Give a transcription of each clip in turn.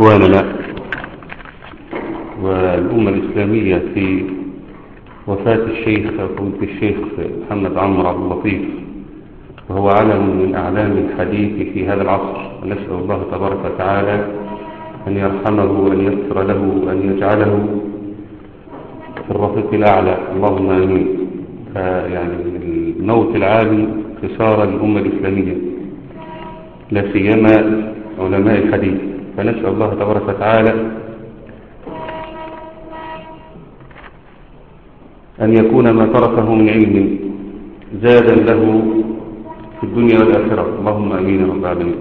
إخواننا والأمة الإسلامية في وفاة الشيخ فضيلة الشيخ محمد عمرو عبد اللطيف وهو علم من أعلام الحديث في هذا العصر نسأل الله تبارك وتعالى أن يرحمه وأن يغفر له وأن يجعله في الرفيق الأعلى اللهم آمين يعني الموت العالي خسارة للأمة الإسلامية لا سيما علماء الحديث فنسأل الله تبارك وتعالى أن يكون ما تركه من علم زادا له في الدنيا والآخرة اللهم أمين يا رب العالمين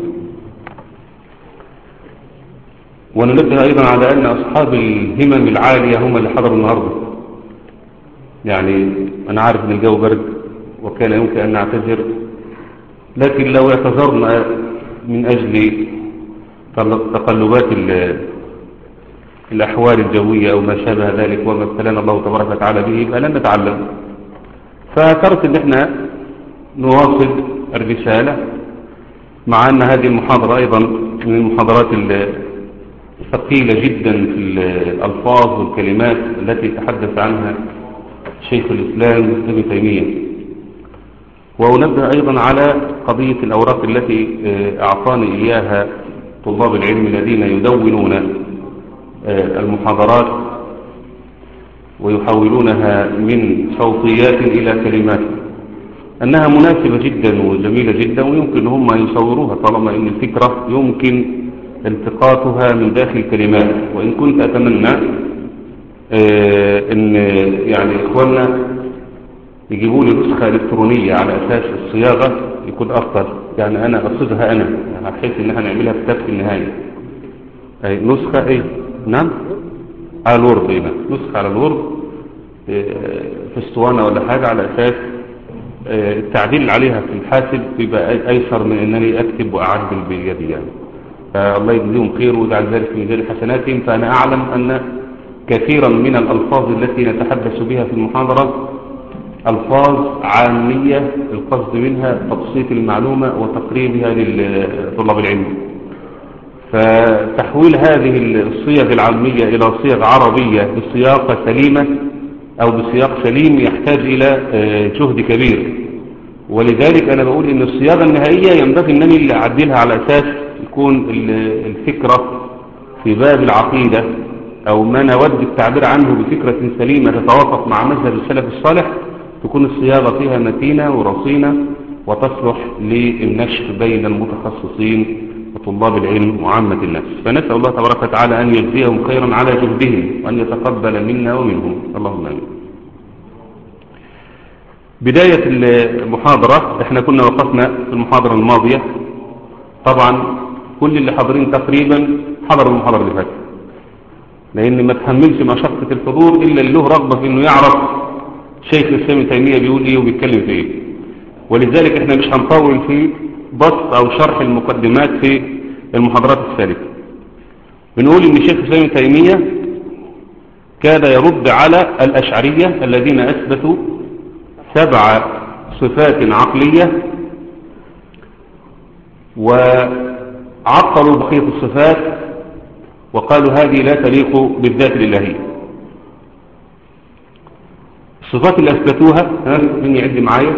وننبه أيضا على أن أصحاب الهمم العالية هم اللي حضروا النهاردة يعني أنا عارف أن الجو برد وكان يمكن أن نعتذر لكن لو اعتذرنا من أجل تقلبات الأحوال الجوية أو ما شابه ذلك وما ابتلانا الله تبارك وتعالى به يبقى لن نتعلم فكرت أن احنا نواصل الرسالة مع أن هذه المحاضرة أيضا من المحاضرات الثقيلة جدا في الألفاظ والكلمات التي تحدث عنها شيخ الإسلام ابن تيمية وأنبه أيضا على قضية الأوراق التي أعطاني إياها طلاب العلم الذين يدونون المحاضرات ويحولونها من صوتيات إلى كلمات أنها مناسبة جدا وجميلة جدا ويمكن هم يصوروها طالما أن الفكرة يمكن التقاطها من داخل كلمات وإن كنت أتمنى أن يعني إخواننا يجيبوا لي نسخة إلكترونية على أساس الصياغة يكون أفضل يعني أنا أصدها أنا يعني بحيث إن احنا نعملها كتاب في النهاية أي نسخة إيه نعم على الورد إيه نسخة على الورد في اسطوانة ولا حاجة على أساس التعديل عليها في الحاسب يبقى أيسر من أنني أكتب وأعدل بيدي يعني فالله يجزيهم خير ويجعل ذلك في ميزان حسناتهم فأنا أعلم أن كثيرا من الألفاظ التي نتحدث بها في المحاضرة ألفاظ عامية القصد منها تبسيط المعلومة وتقريبها لطلاب العلم فتحويل هذه الصيغ العامية إلى صيغ عربية بسياق سليمة أو بسياق سليم يحتاج إلى جهد كبير ولذلك أنا بقول إن الصياغة النهائية ينبغي أنني اللي أعدلها على أساس يكون الفكرة في باب العقيدة أو ما نود التعبير عنه بفكرة سليمة تتوافق مع مذهب السلف الصالح تكون الصياغة فيها متينة ورصينة وتصلح للنشر بين المتخصصين وطلاب العلم وعامة الناس فنسأل الله تبارك وتعالى أن يجزيهم خيرا على جهدهم وأن يتقبل منا ومنهم اللهم آمين بداية المحاضرة احنا كنا وقفنا في المحاضرة الماضية طبعا كل اللي حاضرين تقريبا حضروا المحاضرة اللي فاتت لأن ما تحملش مشقة الحضور إلا اللي له رغبة في أنه يعرف شيخ الإسلام ابن تيمية بيقول إيه وبيتكلم في إيه ولذلك إحنا مش هنطول في بسط أو شرح المقدمات في المحاضرات السالفة بنقول إن شيخ الإسلام ابن تيمية كان يرد على الأشعرية الذين أثبتوا سبع صفات عقلية وعطلوا بقية الصفات وقالوا هذه لا تليق بالذات الإلهية الصفات اللي أثبتوها من يعد معايا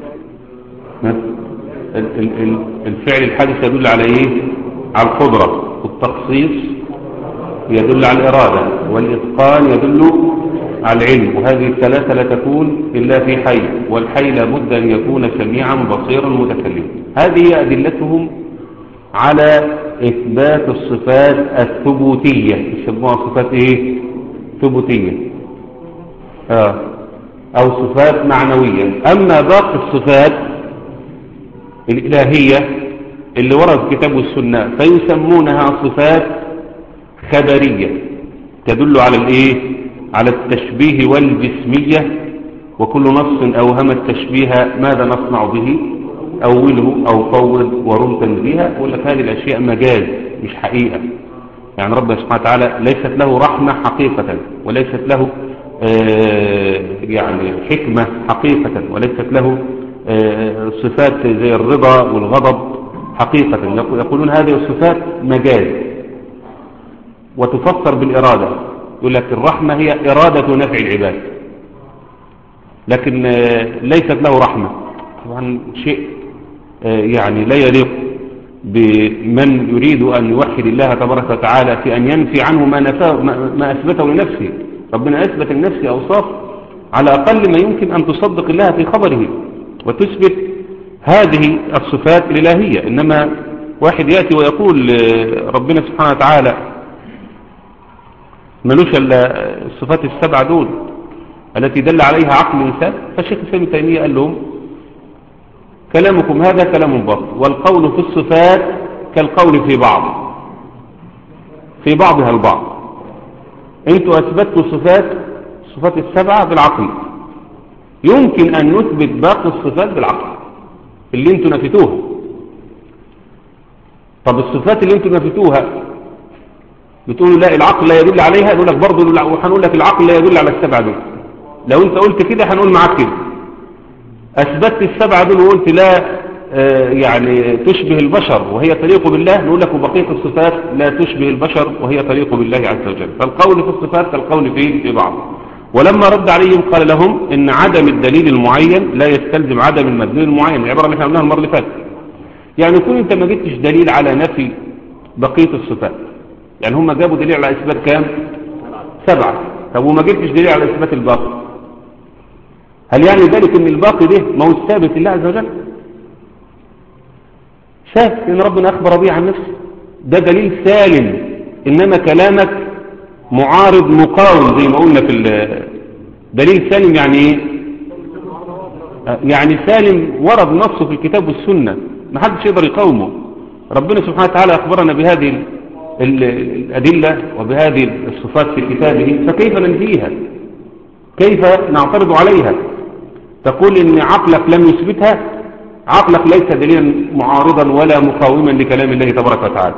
الفعل الحادث يدل على إيه على القدرة والتخصيص يدل على الإرادة والإتقان يدل على العلم وهذه الثلاثة لا تكون إلا في حي والحي لابد أن يكون سميعا بصيرا متكلما هذه أدلتهم على إثبات الصفات الثبوتية يسموها صفات إيه ثبوتية آه. أو صفات معنوية أما باقي الصفات الإلهية اللي ورد الكتاب والسنة فيسمونها صفات خبرية تدل على الإيه على التشبيه والجسمية وكل نص أوهم التشبيه ماذا نصنع به أوله أو فوض ورم تنزيها يقول لك هذه الأشياء مجاز مش حقيقة يعني ربنا سبحانه وتعالى ليست له رحمة حقيقة وليست له آه يعني حكمة حقيقة وليست له آه صفات زي الرضا والغضب حقيقة يقولون هذه الصفات مجاز وتفسر بالإرادة يقول لك الرحمة هي إرادة نفع العباد لكن ليست له رحمة طبعا شيء يعني لا يليق بمن يريد أن يوحد الله تبارك وتعالى في أن ينفي عنه ما, نفاه ما أثبته لنفسه ربنا أثبت لنفسه أوصاف على أقل ما يمكن أن تصدق الله في خبره وتثبت هذه الصفات الإلهية إنما واحد يأتي ويقول ربنا سبحانه وتعالى ملوش إلا الصفات السبعة دول التي دل عليها عقل الإنسان فالشيخ الإسلام تيمية قال لهم كلامكم هذا كلام باطل والقول في الصفات كالقول في بعض في بعضها البعض انتوا اثبتوا الصفات الصفات السبعة بالعقل يمكن ان نثبت باقي الصفات بالعقل اللي انتوا نفيتوها طب الصفات اللي انتوا نفيتوها بتقولوا لا العقل لا يدل عليها يقول لك برضه وهنقول لك العقل لا يدل على السبعة دول لو انت قلت كده هنقول معاك كده أثبتت السبعة دول وقلت لا آه يعني تشبه البشر وهي تليق بالله نقول لك وبقية الصفات لا تشبه البشر وهي تليق بالله عز وجل فالقول في الصفات كالقول في في بعض ولما رد عليهم قال لهم إن عدم الدليل المعين لا يستلزم عدم المدلول المعين العبارة اللي احنا قلناها المرة اللي فاتت يعني يكون انت ما جبتش دليل على نفي بقية الصفات يعني هم جابوا دليل على إثبات كام سبعة طب وما جبتش دليل على إثبات الباقي هل يعني ذلك ان الباقي ده ما هو ثابت لله عز وجل شاف ان ربنا اخبر به عن نفسه ده دليل سالم انما كلامك معارض مقاوم زي ما قلنا في دليل سالم يعني ايه يعني سالم ورد نصه في الكتاب والسنة ما حدش يقدر يقاومه ربنا سبحانه وتعالى اخبرنا بهذه الأدلة وبهذه الصفات في كتابه فكيف ننفيها كيف نعترض عليها تقول ان عقلك لم يثبتها عقلك ليس دليلا معارضا ولا مقاوما لكلام الله تبارك وتعالى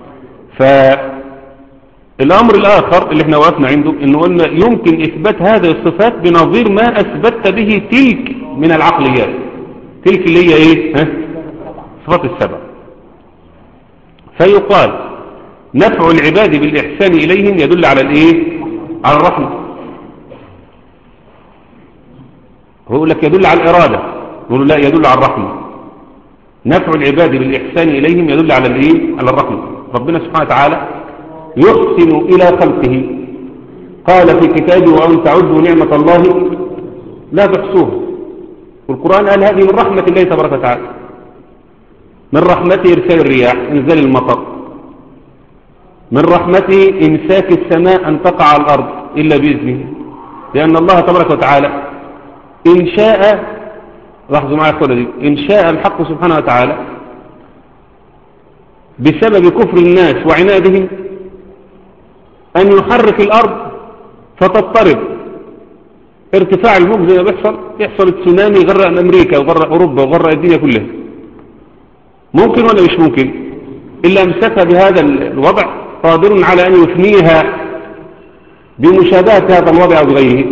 فالامر الاخر اللي احنا وقفنا عنده انه قلنا يمكن اثبات هذه الصفات بنظير ما اثبتت به تلك من العقليات تلك اللي هي ايه ها؟ صفات السبع فيقال نفع العباد بالاحسان اليهم يدل على الايه على الرحمه هو يقول لك يدل على الإرادة يقول لا يدل على الرحمة نفع العباد بالإحسان إليهم يدل على الإيه؟ على الرحمة ربنا سبحانه وتعالى يحسن إلى خلقه قال في كتابه وأن تعدوا نعمة الله لا تحصوها والقرآن قال هذه من رحمة الله تبارك وتعالى من رحمته إرسال الرياح إنزال المطر من رحمته إمساك السماء أن تقع على الأرض إلا بإذنه لأن الله تبارك وتعالى إن شاء لاحظوا معي القولة دي إن شاء الحق سبحانه وتعالى بسبب كفر الناس وعنادهم أن يحرك الأرض فتضطرب ارتفاع الموج زي ما بيحصل يحصل التسونامي يغرق أمريكا وغرق أوروبا وغرق الدنيا كلها ممكن ولا مش ممكن إلا أمسكها بهذا الوضع قادر على أن يفنيها بمشابهة هذا الوضع أو بغيره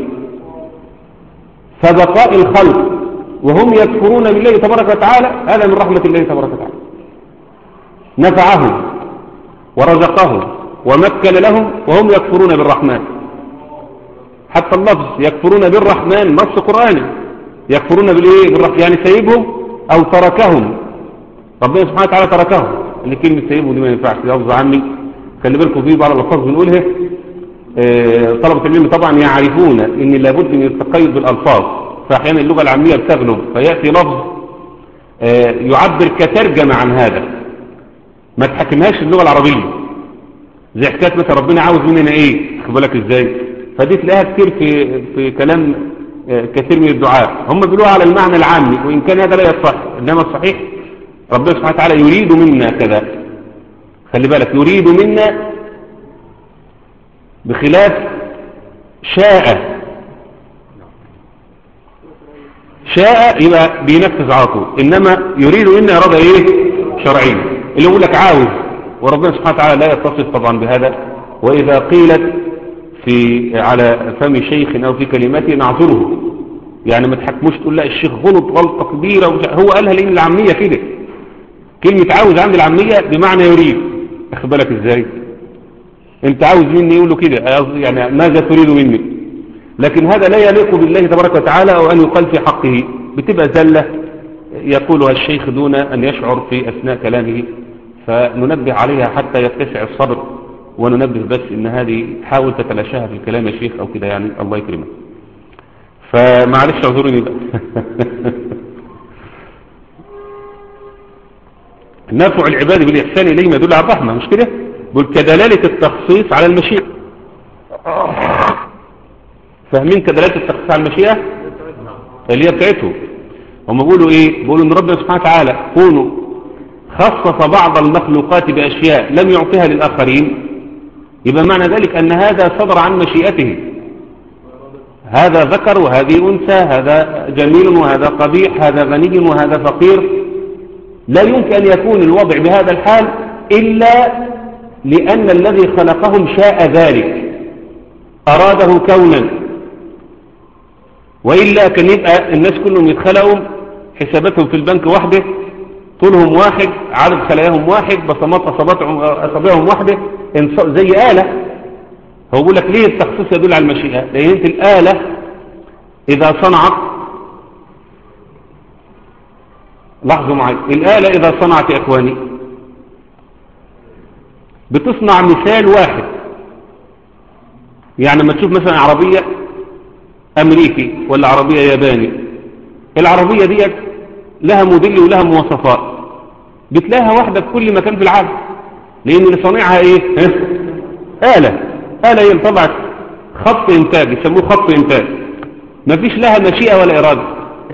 فبقاء الخلق وهم يكفرون بالله تبارك وتعالى هذا من رحمة الله تبارك وتعالى نفعهم ورزقهم ومكن لهم وهم يكفرون بالرحمن حتى اللفظ يكفرون بالرحمن نص قرآني يكفرون بالايه بالرحمن يعني سيبهم او تركهم ربنا سبحانه وتعالى تركهم اللي كلمة سيبهم دي ما ينفعش لفظ عمي خلي بالكم في بعض الالفاظ بنقولها طلبة العلم طبعا يعرفون ان لابد من التقيد بالالفاظ فاحيانا اللغة العامية بتغلب فيأتي لفظ يعبر كترجمة عن هذا ما تحكمهاش اللغة العربية زي حكاية مثلا ربنا عاوز مننا ايه خد بالك ازاي فدي تلاقيها كتير في في كلام كثير من الدعاء هم بيقولوها على المعنى العامي وان كان هذا لا يصح انما الصحيح ربنا سبحانه وتعالى يريد منا كذا خلي بالك يريد منا بخلاف شاء شاء يبقى بينفذ على طول انما يريد منا اراده ايه شرعيه اللي يقول لك عاوز وربنا سبحانه وتعالى لا يتصف طبعا بهذا واذا قيلت في على فم شيخ او في كلمته نعذره يعني ما تحكموش تقول لا الشيخ غلط غلطه كبيره هو قالها لان العاميه كده كلمه عاوز عند العاميه بمعنى يريد اخد بالك ازاي انت عاوز مني يقول له كده يعني ماذا تريد مني لكن هذا لا يليق بالله تبارك وتعالى او ان يقال في حقه بتبقى زلة يقولها الشيخ دون ان يشعر في اثناء كلامه فننبه عليها حتى يتسع الصبر وننبه بس ان هذه حاول تتلاشاها في الكلام يا شيخ او كده يعني الله يكرمك فمعلش اعذروني بقى نفع العباد بالإحسان إليهم يدل على الرحمة مش كده بل كدلالة التخصيص على المشيئة فاهمين كدلالة التخصيص على المشيئة اللي هي بتاعته هم بيقولوا ايه بيقولوا ان ربنا سبحانه وتعالى كونه خصص بعض المخلوقات بأشياء لم يعطيها للآخرين يبقى معنى ذلك أن هذا صدر عن مشيئته هذا ذكر وهذه أنثى هذا جميل وهذا قبيح هذا غني وهذا فقير لا يمكن أن يكون الوضع بهذا الحال إلا لأن الذي خلقهم شاء ذلك أراده كونا وإلا كان يبقى الناس كلهم يتخلقوا حساباتهم في البنك واحدة طولهم واحد عدد خلاياهم واحد بصمات أصابعهم واحدة زي آلة هو بيقول لك ليه التخصيص يدل على المشيئة لأن انت الآلة إذا صنعت لاحظوا معي الآلة إذا صنعت يا إخواني بتصنع مثال واحد يعني لما تشوف مثلا عربية أمريكي ولا عربية ياباني العربية دي لها موديل ولها مواصفات بتلاقيها واحدة في كل مكان في العالم لأن اللي صانعها إيه آلة آلة هي طبعت خط إنتاج يسموه خط إنتاج ما فيش لها مشيئة ولا إرادة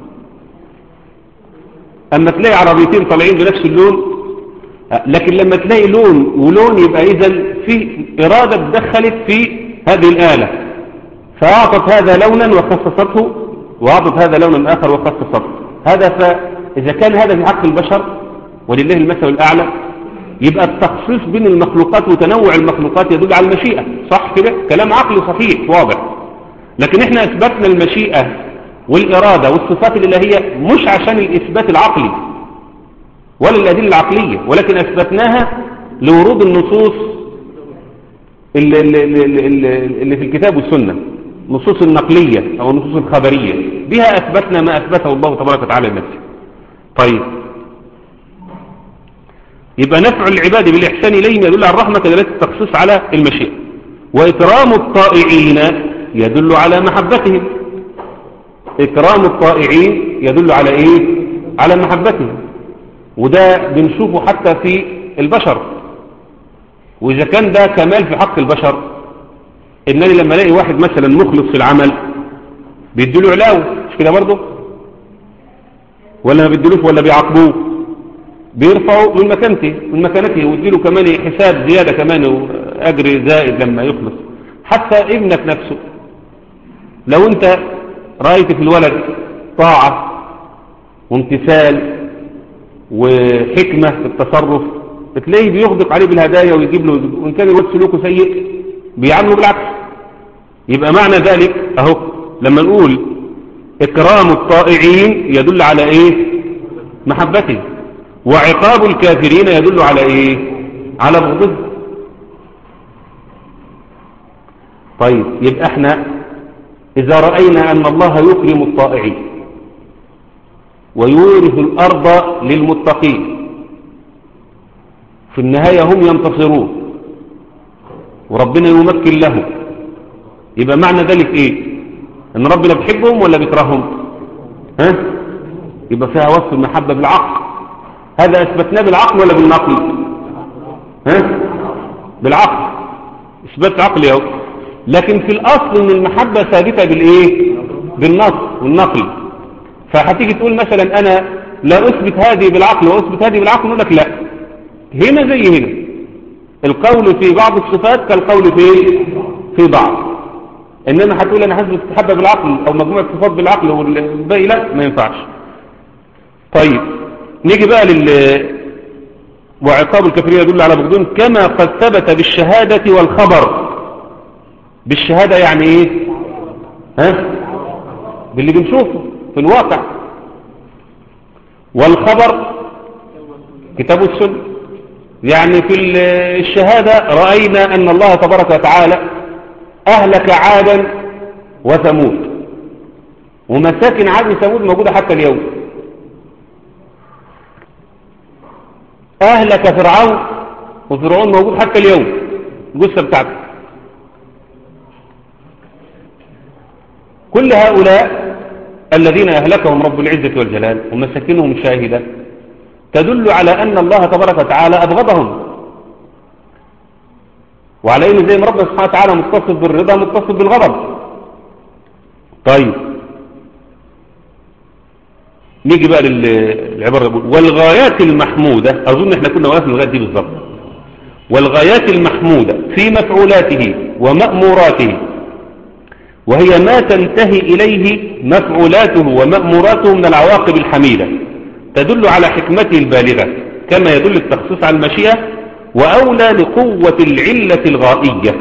أما تلاقي عربيتين طالعين بنفس اللون لكن لما تلاقي لون ولون يبقى إذا في إرادة دخلت في هذه الآلة فأعطت هذا لونا وخصصته وأعطت هذا لونا آخر وخصصته هذا فإذا كان هذا في حق البشر ولله المثل الأعلى يبقى التخصيص بين المخلوقات وتنوع المخلوقات يدل على المشيئة صح كده كلام عقلي صحيح واضح لكن احنا اثبتنا المشيئة والإرادة والصفات الإلهية مش عشان الإثبات العقلي ولا الأدلة العقلية ولكن أثبتناها لورود النصوص اللي, اللي, اللي, اللي في الكتاب والسنة النصوص النقلية أو النصوص الخبرية بها أثبتنا ما أثبته الله تبارك وتعالى لنفسه طيب يبقى نفع العباد بالإحسان إليهم يدل على الرحمة كذلك التخصيص على المشيئة وإكرام الطائعين يدل على محبتهم إكرام الطائعين يدل على إيه على محبتهم وده بنشوفه حتى في البشر وإذا كان ده كمال في حق البشر إنني لما الاقي واحد مثلا مخلص في العمل بيديله علاوة مش كده برضه ولا ما بيديلوش ولا بيعاقبوه بيرفعوا من مكانته من مكانته ويديله كمان حساب زيادة كمان وأجر زائد لما يخلص حتى ابنك نفسه لو انت رأيت في الولد طاعة وامتثال وحكمة في التصرف بتلاقيه بيغدق عليه بالهدايا ويجيب له وإن كان الولد سلوكه سيء بيعامله بالعكس يبقى معنى ذلك اهو لما نقول إكرام الطائعين يدل على إيه محبته وعقاب الكافرين يدل على إيه على بغضه طيب يبقى احنا إذا رأينا أن الله يكرم الطائعين ويورث الأرض للمتقين في النهاية هم ينتصرون وربنا يمكن لهم يبقى معنى ذلك ايه ان ربنا بيحبهم ولا بيكرههم ها يبقى فيها وصف المحبة بالعقل هذا اثبتناه بالعقل ولا بالنقل ها بالعقل اثبات عقلي اهو لكن في الاصل ان المحبة ثابتة بالايه بالنص والنقل فهتيجي تقول مثلا انا لا اثبت هذه بالعقل واثبت هذه بالعقل نقول لك لا هنا زي هنا القول في بعض الصفات كالقول في في بعض انما هتقول انا هثبت التحبه بالعقل او مجموعه صفات بالعقل والباقي لا ما ينفعش طيب نيجي بقى لل وعقاب الكافرين يدل على بغضهم كما قد ثبت بالشهادة والخبر بالشهادة يعني ايه ها باللي بنشوفه في الواقع والخبر كتاب السنة يعني في الشهادة رأينا أن الله تبارك وتعالى أهلك عادا وثمود ومساكن عاد وثمود موجودة حتى اليوم أهلك فرعون وفرعون موجود حتى اليوم الجثة بتاعته كل هؤلاء الذين أهلكهم رب العزة والجلال ومساكنهم شاهدة تدل على أن الله تبارك وتعالى أبغضهم وعلى أن زي ما ربنا سبحانه وتعالى متصف بالرضا متصف بالغضب طيب نيجي بقى للعبارة والغايات المحمودة أظن احنا كنا واقفين لغاية دي بالظبط والغايات المحمودة في مفعولاته ومأموراته وهي ما تنتهي إليه مفعولاته ومأموراته من العواقب الحميدة تدل على حكمته البالغة كما يدل التخصيص على المشيئة وأولى لقوة العلة الغائية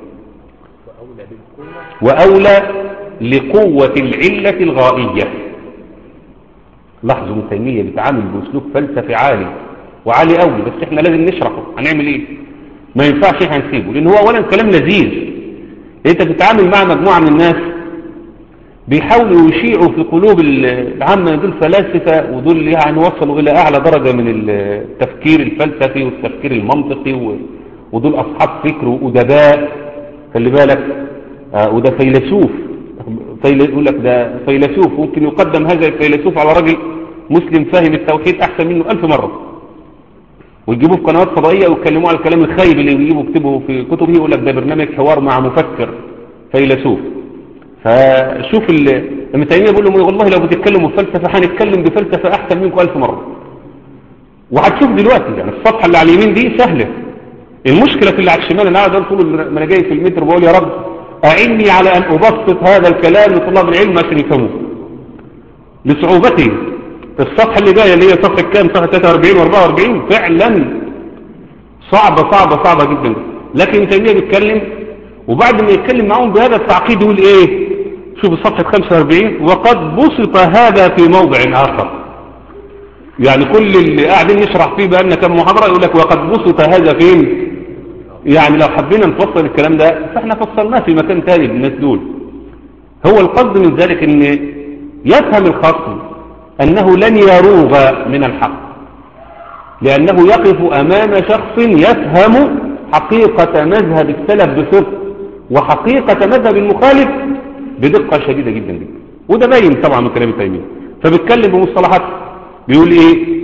وأولى لقوة العلة الغائية لاحظوا ابن تيمية بيتعامل بأسلوب فلسفي عالي وعالي قوي بس احنا لازم نشرحه هنعمل ايه ما ينفعش احنا نسيبه لان هو اولا كلام لذيذ انت بتتعامل مع مجموعة من الناس بيحاولوا يشيعوا في قلوب العامة دول فلاسفة ودول يعني وصلوا إلى أعلى درجة من التفكير الفلسفي والتفكير المنطقي ودول أصحاب فكر وأدباء خلي بالك آه وده فيلسوف يقول لك ده فيلسوف ممكن يقدم هذا الفيلسوف على راجل مسلم فاهم التوحيد أحسن منه ألف مرة ويجيبوه في قنوات فضائية ويتكلموا على الكلام الخايب اللي يجيبوا يكتبه في كتبه يقول لك ده برنامج حوار مع مفكر فيلسوف فشوف ابن تيميه بيقول لهم والله لو بتتكلموا بفلسفه هنتكلم بفلسفه احسن منكم ألف مره وهتشوف دلوقتي يعني الصفحه اللي على اليمين دي سهله المشكله في اللي على الشمال انا قاعد طول ما انا جاي في المتر بقول يا رب اعني على ان ابسط هذا الكلام لطلاب العلم عشان يفهموه لصعوبته الصفحه اللي جايه اللي هي صفحه كام صفحه 43 و44 فعلا صعبه صعبه صعبه جدا لكن ابن تيميه بيتكلم وبعد ما يتكلم معهم بهذا التعقيد يقول ايه شوف صفحة 45 وقد بسط هذا في موضع آخر يعني كل اللي قاعدين نشرح فيه بقالنا كم محاضرة يقول لك وقد بسط هذا فين يعني لو حبينا نفصل الكلام ده فاحنا فصلناه في مكان تاني للناس دول هو القصد من ذلك ان يفهم الخصم انه لن يروغ من الحق لانه يقف امام شخص يفهم حقيقة مذهب السلف بصدق وحقيقة مذهب المخالف بدقة شديدة جدا جدا وده باين طبعا من كلام التيمية فبيتكلم بمصطلحات بيقول ايه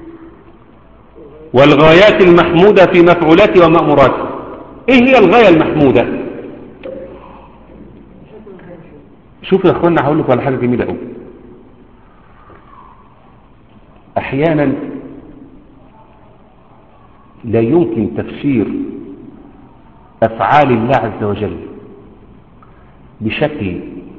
والغايات المحمودة في مفعولاته ومأموراته ايه هي الغاية المحمودة شوفوا يا اخوانا هقول لكم على حاجة جميلة قوي احيانا لا يمكن تفسير افعال الله عز وجل بشكل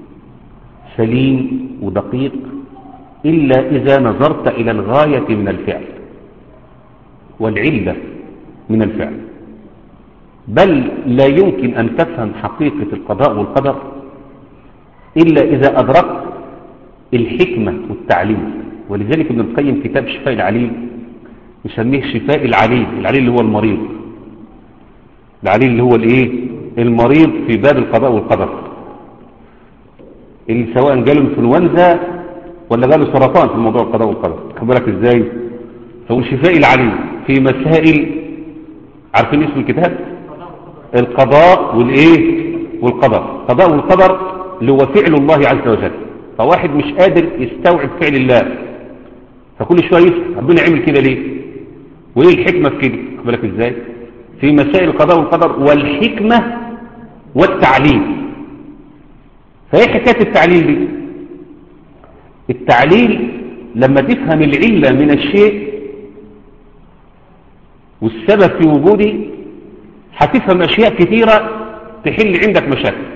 سليم ودقيق إلا إذا نظرت إلى الغاية من الفعل والعلة من الفعل بل لا يمكن أن تفهم حقيقة القضاء والقدر إلا إذا أدركت الحكمة والتعليم ولذلك ابن القيم كتاب شفاء العليل يسميه شفاء العليل العليل اللي هو المريض العليل اللي هو الايه المريض في باب القضاء والقدر اللي سواء جاله انفلونزا ولا جاله سرطان في موضوع القضاء والقدر خد بالك ازاي فقول شفاء العليل في مسائل عارفين اسم الكتاب القضاء والايه والقدر القضاء والقدر اللي هو فعل الله عز وجل فواحد مش قادر يستوعب فعل الله فكل شويه يسال ربنا عمل كده ليه وايه الحكمه في كده خد بالك ازاي في مسائل القضاء والقدر والحكمه والتعليل فايه حكايه التعليل دي التعليل لما تفهم العله من الشيء والسبب في وجوده هتفهم اشياء كثيره تحل عندك مشاكل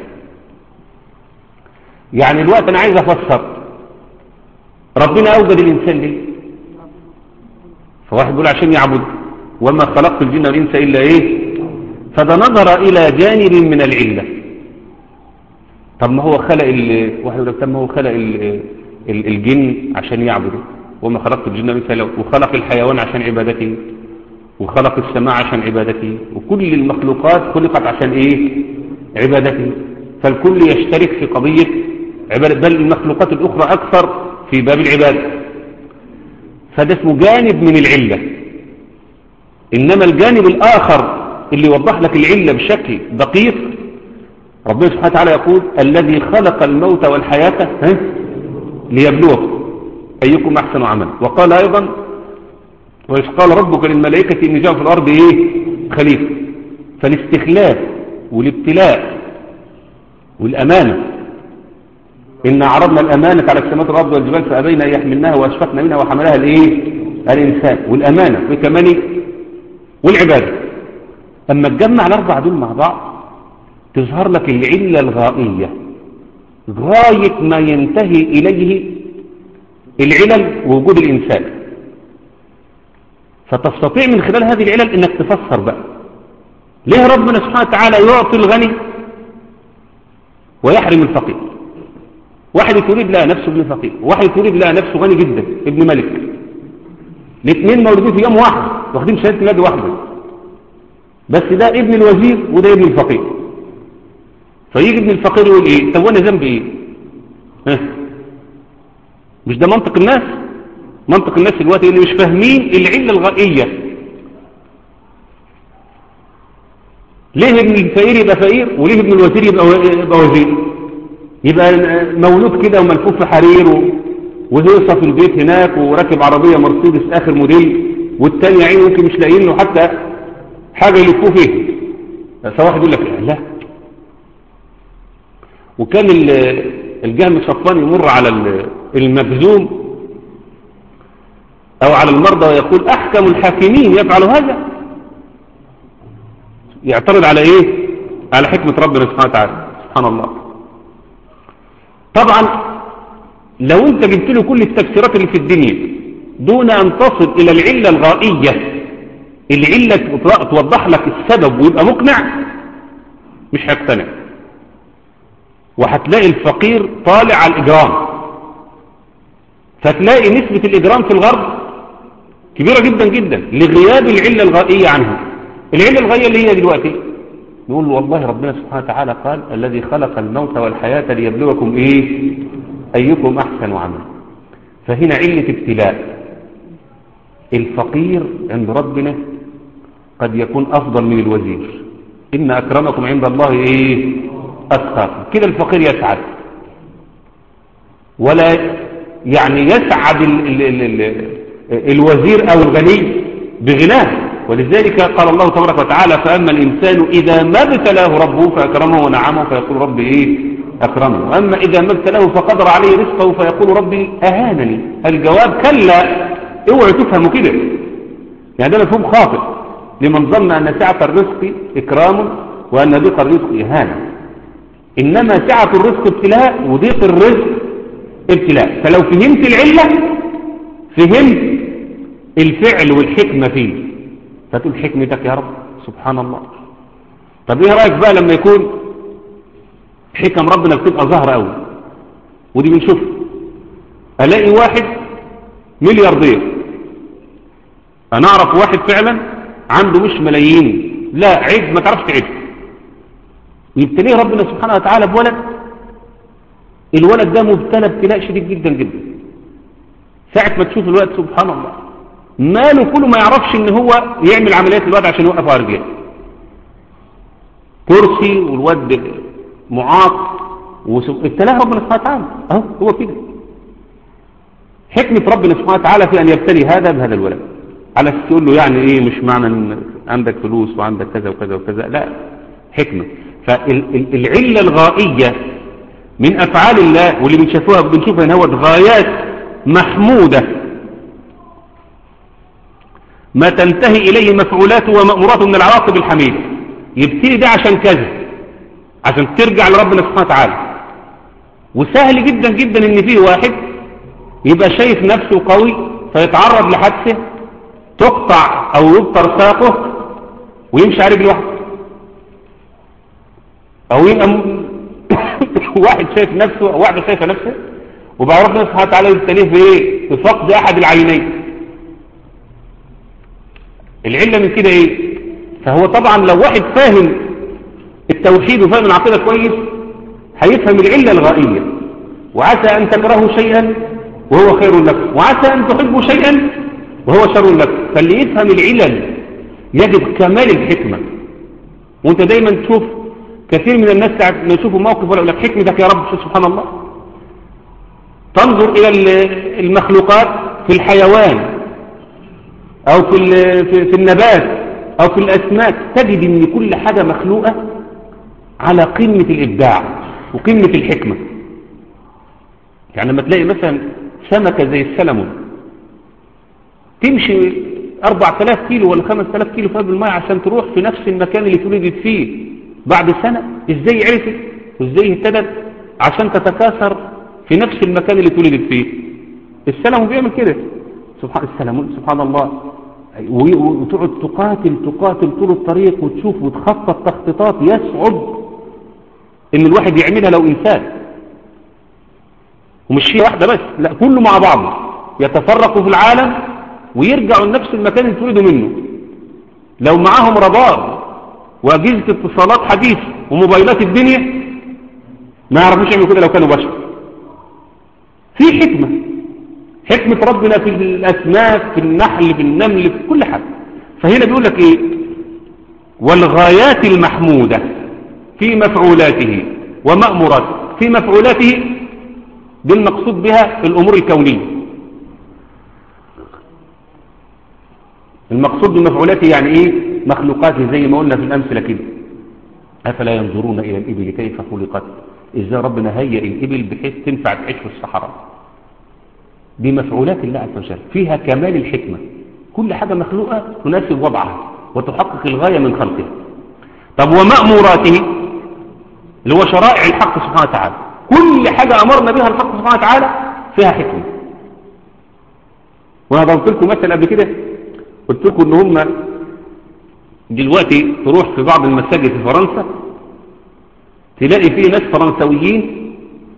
يعني الوقت انا عايز افسر ربنا اوجد الانسان ليه فواحد بيقول عشان يعبد وما خلقت الجن والانس الا ايه فده نظر الى جانب من العله طب ما هو خلق واحد يقول لك طب ما هو خلق ال... الجن عشان يعبدوا وما خلقت الجن والانس الا وخلق الحيوان عشان عبادته وخلق السماء عشان عبادته وكل المخلوقات خلقت عشان ايه عبادته فالكل يشترك في قضية عبادة بل المخلوقات الأخرى أكثر في باب العبادة فده اسمه جانب من العلة إنما الجانب الآخر اللي يوضح لك العلة بشكل دقيق ربنا سبحانه وتعالى يقول الذي خلق الموت والحياة ها؟ ليبلوكم أيكم أحسن عمل وقال أيضا وإذ قال ربك للملائكة إن جاء في الأرض إيه خليفة فالاستخلاف والابتلاء والأمانة إن عرضنا الأمانة على السماوات والأرض والجبال فأبينا أن يحملناها وأشفقنا منها وحملها الإيه الإنسان والأمانة وكمان والعبادة أما تجمع الأربع دول مع بعض تظهر لك العلة الغائية غاية ما ينتهي إليه العلل ووجود الإنسان فتستطيع من خلال هذه العلل انك تفسر بقى ليه ربنا سبحانه وتعالى يعطي الغني ويحرم الفقير واحد يريد لها نفسه ابن فقير واحد يريد لها نفسه غني جدا ابن ملك الاثنين مولودين في يوم واحد واخدين شهاده ميلاد واحده بس ده ابن الوزير وده ابن الفقير فيجي ابن الفقير يقول ايه طب وانا ذنبي ايه ها مش ده منطق الناس منطق الناس دلوقتي اللي مش فاهمين العله الغائيه ليه ابن الفقير يبقى فقير وليه ابن الوزير يبقى, يبقى وزير يبقى مولود كده وملفوف في حرير وهيصة في البيت هناك وراكب عربية مرسيدس آخر موديل والتاني عين ممكن مش لاقيين له حتى حاجة يلفوه فيه فواحد يقول لك لا وكان الجهم الصفان يمر على المجزوم أو على المرضى ويقول أحكم الحاكمين يفعل هذا يعترض على إيه على حكمة ربنا سبحانه وتعالى سبحان الله طبعا لو انت جبت له كل التفسيرات اللي في الدنيا دون أن تصل إلى العلة الغائية العلة توضح لك السبب ويبقى مقنع مش هيقتنع وهتلاقي الفقير طالع على الإجرام فتلاقي نسبة الإجرام في الغرب كبيرة جدا جدا لغياب العلة الغائية عنها العلة الغائية اللي هي دلوقتي نقول له والله ربنا سبحانه وتعالى قال الذي خلق الموت والحياة ليبلوكم إيه أيكم أحسن عمل فهنا علة ابتلاء الفقير عند ربنا قد يكون أفضل من الوزير إن أكرمكم عند الله إيه أتقاكم كده الفقير يسعد ولا يعني يسعد ال ال ال ال الوزير أو الغني بغناه ولذلك قال الله تبارك وتعالى فأما الإنسان إذا ما ابتلاه ربه فأكرمه ونعمه فيقول ربي إيه أكرمه وأما إذا ما ابتلاه فقدر عليه رزقه فيقول ربي أهانني الجواب كلا اوعوا تفهموا كده يعني ده مفهوم خاطئ لمن ظن أن سعة الرزق إكرام وأن ضيق الرزق إهانة إنما سعة الرزق ابتلاء وضيق الرزق ابتلاء فلو فهمت العلة فهمت الفعل والحكمة فيه فتقول حكمتك يا رب سبحان الله طب ايه رأيك بقى لما يكون حكم ربنا بتبقى ظاهرة قوي ودي بنشوف الاقي واحد ملياردير انا اعرف واحد فعلا عنده مش ملايين لا عيب ما تعرفش تعيب يبتليه ربنا سبحانه وتعالى بولد الولد ده مبتلى ابتلاء شديد جدا جدا ساعة ما تشوف الولد سبحان الله ماله كله ما يعرفش ان هو يعمل عمليات الواد عشان يوقف على رجليه كرسي والواد معاق ابتلاه ربنا سبحانه وتعالى اهو هو كده حكمة ربنا سبحانه وتعالى في ان يبتلي هذا بهذا الولد على تقول له يعني ايه مش معنى ان عندك فلوس وعندك كذا وكذا وكذا لا حكمة فالعلة الغائية من افعال الله واللي بنشوفوها بنشوفها ان هو غايات محمودة ما تنتهي إليه مفعولاته ومأموراته من العواقب الحميدة يبتدي ده عشان كذا عشان ترجع لربنا سبحانه وتعالى وسهل جدا جدا ان فيه واحد يبقى شايف نفسه قوي فيتعرض لحادثه تقطع او يبطر ساقه ويمشي على رجل واحد او يبقى واحد شايف نفسه او واحده شايفه نفسه وبقى ربنا سبحانه وتعالى يبتليه في ايه في فقد احد العينين العلة من كده ايه فهو طبعا لو واحد فاهم التوحيد وفاهم العقيدة كويس هيفهم العلة الغائية وعسى أن تكرهوا شيئا وهو خير لكم وعسى أن تحبوا شيئا وهو شر لكم فاللي يفهم العلل يجد كمال الحكمة وانت دايما تشوف كثير من الناس ساعة ما يشوفوا موقف ولا لك حكمتك يا رب سبحان الله تنظر إلى المخلوقات في الحيوان أو في, في النبات أو في الأسماك تجد أن كل حاجة مخلوقة على قمة الإبداع وقمة الحكمة يعني لما تلاقي مثلا سمكة زي السلمون تمشي 4000 كيلو ولا 5000 كيلو في قلب الماء عشان تروح في نفس المكان اللي اتولدت فيه بعد سنة ازاي عرفت وازاي اهتدت عشان تتكاثر في نفس المكان اللي اتولدت فيه السلمون بيعمل كده سبحان السلمون سبحان الله وتقعد تقاتل تقاتل طول الطريق وتشوف وتخطط تخطيطات يصعب ان الواحد يعملها لو انسان ومش هي واحدة بس لا كله مع بعضه يتفرقوا في العالم ويرجعوا لنفس المكان اللي اتولدوا منه لو معاهم رادار واجهزة اتصالات حديثة وموبايلات الدنيا ما يعرفوش يعملوا كده لو كانوا بشر في حكمة حكمة ربنا في الأسماك في النحل في النمل في كل حاجة فهنا بيقول لك ايه والغايات المحمودة في مفعولاته ومأموراته في مفعولاته دي المقصود بها الأمور الكونية المقصود بمفعولاته يعني ايه مخلوقاته زي ما قلنا في الأمثلة كده أفلا ينظرون إلى الإبل كيف خلقت إزاي ربنا هيئ الإبل بحيث تنفع تعيش في الصحراء دي مفعولات الله عز وجل فيها كمال الحكمة كل حاجة مخلوقة تناسب وضعها وتحقق الغاية من خلقها طب ومأموراته اللي هو شرائع الحق سبحانه وتعالى كل حاجة أمرنا بها الحق سبحانه وتعالى فيها حكمة وأنا ضربت لكم مثل قبل كده قلت لكم إن هم دلوقتي تروح في بعض المساجد في فرنسا تلاقي فيه ناس فرنسويين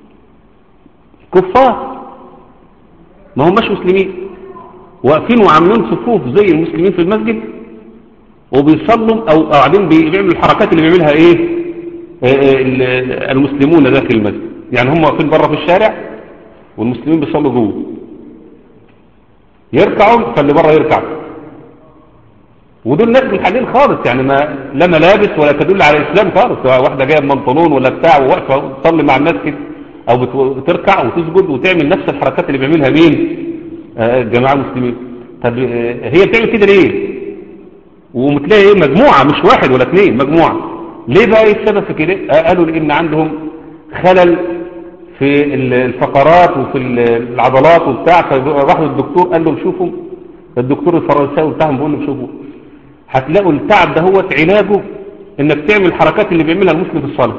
كفار ما هماش مسلمين واقفين وعاملين صفوف زي المسلمين في المسجد وبيصلوا او قاعدين بيعملوا الحركات اللي بيعملها ايه المسلمون داخل المسجد يعني هم واقفين بره في الشارع والمسلمين بيصلوا جوه يركعوا فاللي بره يركع ودول ناس بالحليل خالص يعني ما لا ملابس ولا تدل على الاسلام خالص واحده جايه بمنطلون ولا بتاع وواقفه تصلي مع الناس كده او بتركع وتسجد وتعمل نفس الحركات اللي بيعملها مين الجماعه المسلمين طب هي بتعمل كده ليه ومتلاقي ايه مجموعه مش واحد ولا اثنين مجموعه ليه بقى ايه السبب في كده قالوا لان عندهم خلل في الفقرات وفي العضلات وبتاع فراحوا للدكتور قال لهم شوفوا الدكتور الفرنساوي بتاعهم بيقول لهم شوفوا هتلاقوا التعب ده هو علاجه انك تعمل الحركات اللي بيعملها المسلم في الصلاه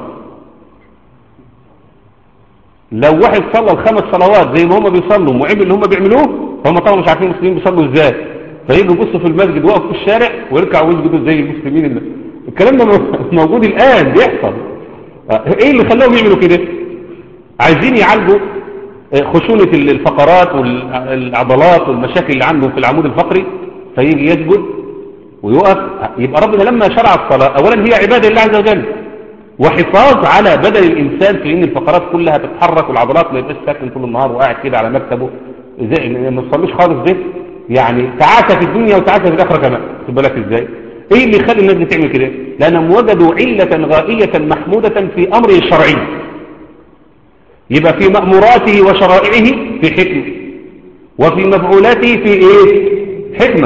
لو واحد صلى الخمس صلوات زي ما هم بيصلوا وعمل اللي هم بيعملوه هم طبعا مش عارفين المسلمين بيصلوا ازاي فيجوا يبصوا في المسجد وقفوا في الشارع ويركعوا ويسجدوا زي المسلمين اللي. الكلام ده موجود الان بيحصل ايه اللي خلاهم يعملوا كده عايزين يعالجوا خشونة الفقرات والعضلات والمشاكل اللي عندهم في العمود الفقري فيجي يسجد ويقف يبقى ربنا لما شرع الصلاة اولا هي عبادة لله عز وجل وحفاظ على بدن الإنسان في إن الفقرات كلها تتحرك والعضلات ما يبقاش ساكن طول النهار وقاعد كده على مكتبه زي ما تصليش خالص ده يعني تعاسة في الدنيا وتعاسة في الآخرة كمان خد بالك إزاي إيه اللي يخلي الناس تعمل كده لأنهم وجدوا علة غائية محمودة في أمره الشرعي يبقى في مأموراته وشرائعه في حكمة وفي مفعولاته في إيه حكمة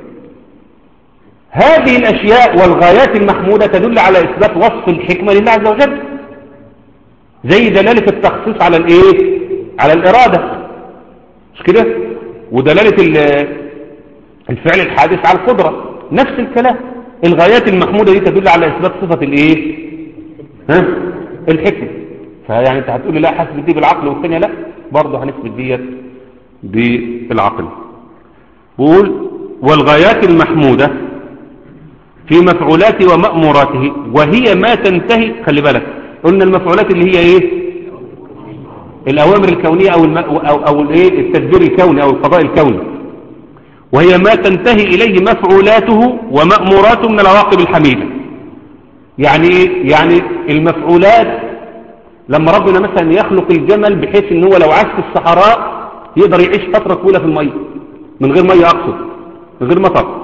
هذه الأشياء والغايات المحمودة تدل على إثبات وصف الحكمة لله عز وجل زي دلالة التخصيص على الإيه؟ على الإرادة مش كده؟ ودلالة الفعل الحادث على القدرة نفس الكلام الغايات المحمودة دي تدل على إثبات صفة الإيه؟ ها؟ الحكمة فيعني أنت هتقول لي لا حسب دي بالعقل والثانية لا برضه هنثبت ديت بالعقل بقول والغايات المحمودة في مفعولاته ومأموراته وهي ما تنتهي خلي بالك قلنا المفعولات اللي هي ايه الأوامر الكونية أو, الم... أو, أو الايه التدبير الكوني أو القضاء الكوني وهي ما تنتهي إليه مفعولاته ومأموراته من العواقب الحميدة يعني إيه؟ يعني المفعولات لما ربنا مثلا يخلق الجمل بحيث ان هو لو عاش في الصحراء يقدر يعيش فترة طويلة في المية من غير مية أقصد من غير مطر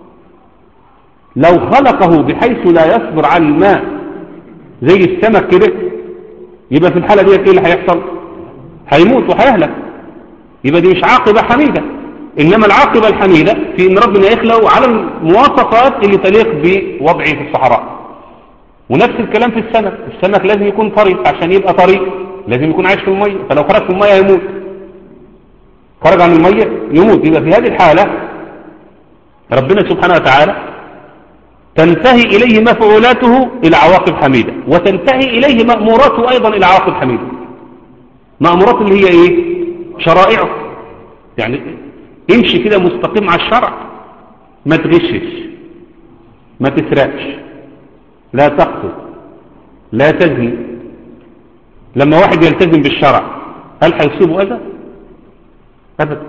لو خلقه بحيث لا يصبر على الماء زي السمك كده يبقى في الحالة دي ايه اللي هيحصل هيموت وهيهلك يبقى دي مش عاقبة حميدة إنما العاقبة الحميدة في إن ربنا يخلقه على المواصفات اللي تليق بوضعه في الصحراء ونفس الكلام في السمك السمك لازم يكون طري عشان يبقى طري لازم يكون عايش في المية فلو خرج في المية يموت خرج عن المية يموت يبقى في هذه الحالة ربنا سبحانه وتعالى تنتهي إليه مفعولاته إلى عواقب حميدة وتنتهي إليه مأموراته أيضا إلى عواقب حميدة مأموراته اللي هي إيه شرائعه يعني امشي كده مستقيم على الشرع ما تغشش ما تسرقش لا تقتل لا تزني لما واحد يلتزم بالشرع هل هيصيبه أذى أبدا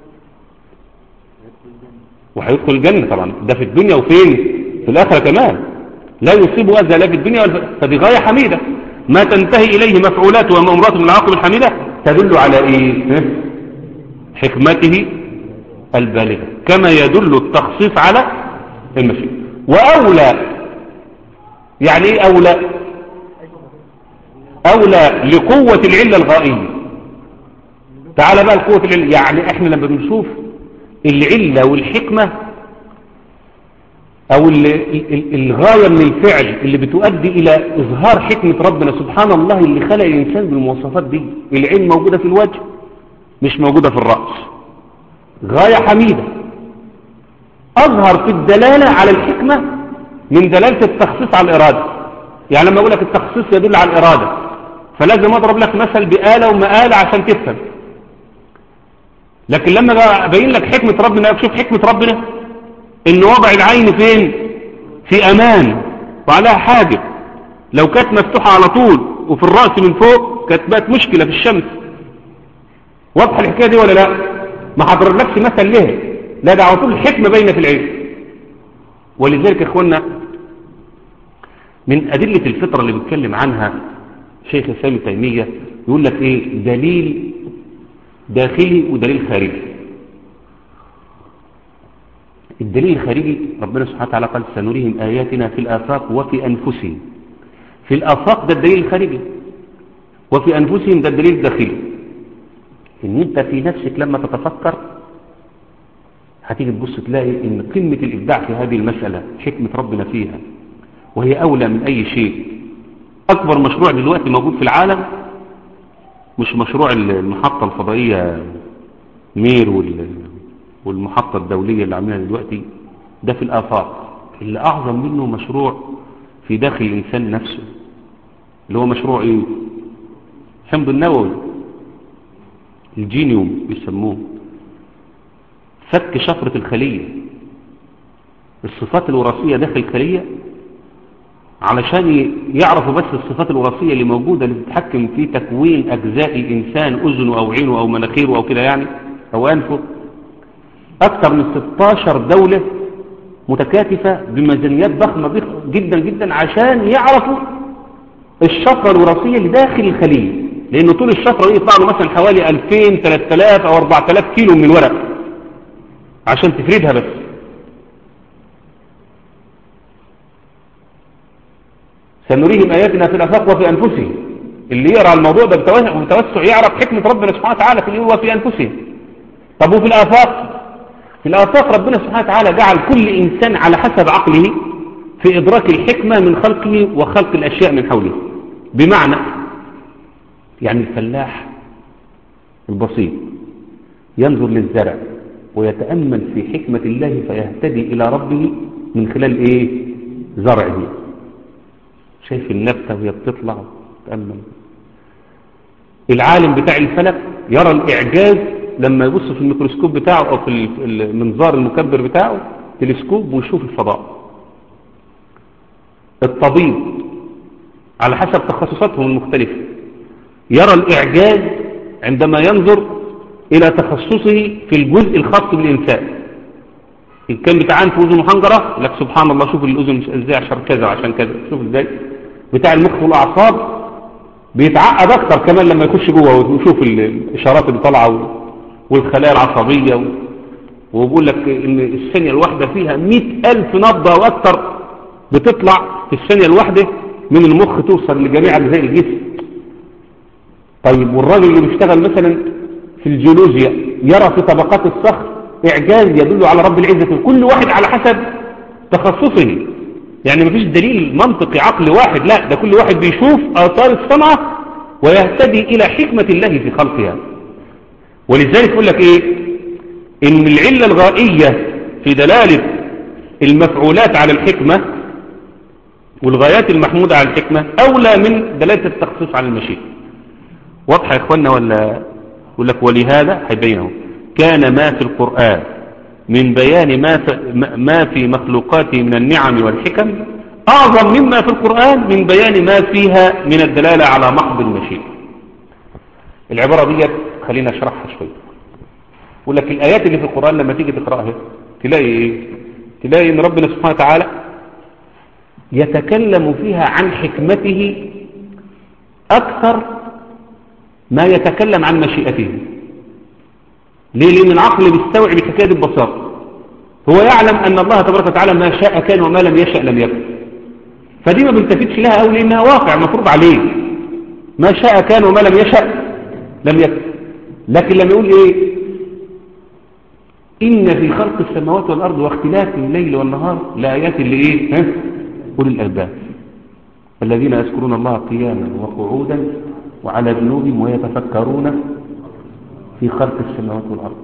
وهيدخل الجنة طبعا ده في الدنيا وفين في الآخرة كمان لا يصيبه أذى لا في الدنيا ولا فدي غاية حميدة ما تنتهي إليه مفعولاته ومأموراته من العواقب الحميدة تدل على إيه حكمته البالغة كما يدل التخصيص على المشيئة وأولى يعني ايه أولى أولى لقوة العلة الغائية تعال بقى لقوة العلة يعني احنا لما بنشوف العلة والحكمة او الغاية من الفعل اللي بتؤدي الى اظهار حكمة ربنا سبحان الله اللي خلق الانسان بالمواصفات دي العين موجودة في الوجه مش موجودة في الرأس غاية حميدة اظهر في الدلالة على الحكمة من دلالة التخصيص على الارادة يعني لما اقول لك التخصيص يدل على الارادة فلازم اضرب لك مثل بآلة ومآلة عشان تفهم لكن لما ابين لك حكمة ربنا شوف حكمة ربنا ان وضع العين فين في امان وعليها حاجب لو كانت مفتوحة على طول وفي الرأس من فوق كانت بقت مشكلة في الشمس واضحة الحكاية دي ولا لا ما حضر لكش مثل ليه لا ده على طول الحكمة باينة في العين ولذلك يا اخوانا من أدلة الفطرة اللي بيتكلم عنها شيخ سامي تيمية يقول لك ايه دليل داخلي ودليل خارجي الدليل الخارجي ربنا سبحانه وتعالى قال سنريهم آياتنا في الآفاق وفي أنفسهم في الآفاق ده الدليل الخارجي وفي أنفسهم ده الدليل الداخلي إن أنت في نفسك لما تتفكر هتيجي تبص تلاقي إن قمة الإبداع في هذه المسألة حكمة ربنا فيها وهي أولى من أي شيء أكبر مشروع دلوقتي موجود في العالم مش مشروع المحطة الفضائية مير والمحطة الدولية اللي عاملينها دلوقتي ده في الآفاق اللي أعظم منه مشروع في داخل الإنسان نفسه اللي هو مشروع إيه حمض النووي الجينيوم بيسموه فك شفرة الخلية الصفات الوراثية داخل الخلية علشان يعرفوا بس الصفات الوراثية اللي موجودة اللي بتتحكم في تكوين أجزاء الإنسان أذنه أو عينه أو مناخيره أو كده يعني أو أنفه أكثر من 16 دولة متكاتفة بميزانيات ضخمة جدا جدا عشان يعرفوا الشفرة الوراثية اللي داخل الخلية لأن طول الشفرة دي يطلع له مثلا حوالي 2000 3000 أو 4000 كيلو من الورق عشان تفردها بس سنريهم آياتنا في الأفاق وفي أنفسهم اللي يقرأ الموضوع ده بتوسع يعرف حكمة ربنا سبحانه وتعالى في الإيه وفي أنفسهم طب وفي الآفاق في الآفاق ربنا سبحانه وتعالى جعل كل إنسان على حسب عقله في إدراك الحكمة من خلقه وخلق الأشياء من حوله بمعنى يعني الفلاح البسيط ينظر للزرع ويتأمل في حكمة الله فيهتدي إلى ربه من خلال إيه زرعه شايف النبتة وهي بتطلع تأمل العالم بتاع الفلك يرى الإعجاز لما يبص في الميكروسكوب بتاعه أو في المنظار المكبر بتاعه تلسكوب ويشوف الفضاء الطبيب على حسب تخصصاتهم المختلفة يرى الإعجاز عندما ينظر إلى تخصصه في الجزء الخاص بالإنسان إن كان بتاع أنف وأذن وحنجرة لك سبحان الله شوف الأذن ازاي عشان كذا وعشان كذا شوف ازاي بتاع المخ والأعصاب بيتعقد أكتر كمان لما يخش جوه ويشوف الإشارات اللي طالعة والخلايا العصبية وبقول لك إن الثانية الواحدة فيها مئة ألف نبضة وأكتر بتطلع في الثانية الواحدة من المخ توصل لجميع أجزاء الجسم طيب والراجل اللي بيشتغل مثلا في الجيولوجيا يرى في طبقات الصخر إعجاز يدل على رب العزة كل واحد على حسب تخصصه يعني مفيش دليل منطقي عقلي واحد لا ده كل واحد بيشوف آثار الصنعة ويهتدي إلى حكمة الله في خلقها ولذلك يقول لك إيه إن العلة الغائية في دلالة المفعولات على الحكمة والغايات المحمودة على الحكمة أولى من دلالة التخصيص على المشيئة واضحة يا إخوانا ولا يقول لك ولهذا هيبينه كان ما في القرآن من بيان ما في, ما في مخلوقاته من النعم والحكم أعظم مما في القرآن من بيان ما فيها من الدلالة على محض المشيئة العبارة دي خلينا أشرحها شوية يقول لك الآيات اللي في القرآن لما تيجي تقرأها تلاقي إيه تلاقي إن ربنا سبحانه وتعالى يتكلم فيها عن حكمته أكثر ما يتكلم عن مشيئته ليه لأن العقل بيستوعب الحكاية دي ببساطة هو يعلم أن الله تبارك وتعالى ما شاء كان وما لم يشاء لم يكن فدي ما بنتفتش لها أو لأنها واقع مفروض عليه ما شاء كان وما لم يشاء لم يكن لكن لما يقول إيه إن في خلق السماوات والأرض واختلاف الليل والنهار لآيات اللي إيه ها أولي الألباب الذين يذكرون الله قياما وقعودا وعلى جنوبهم ويتفكرون في خلق السماوات والأرض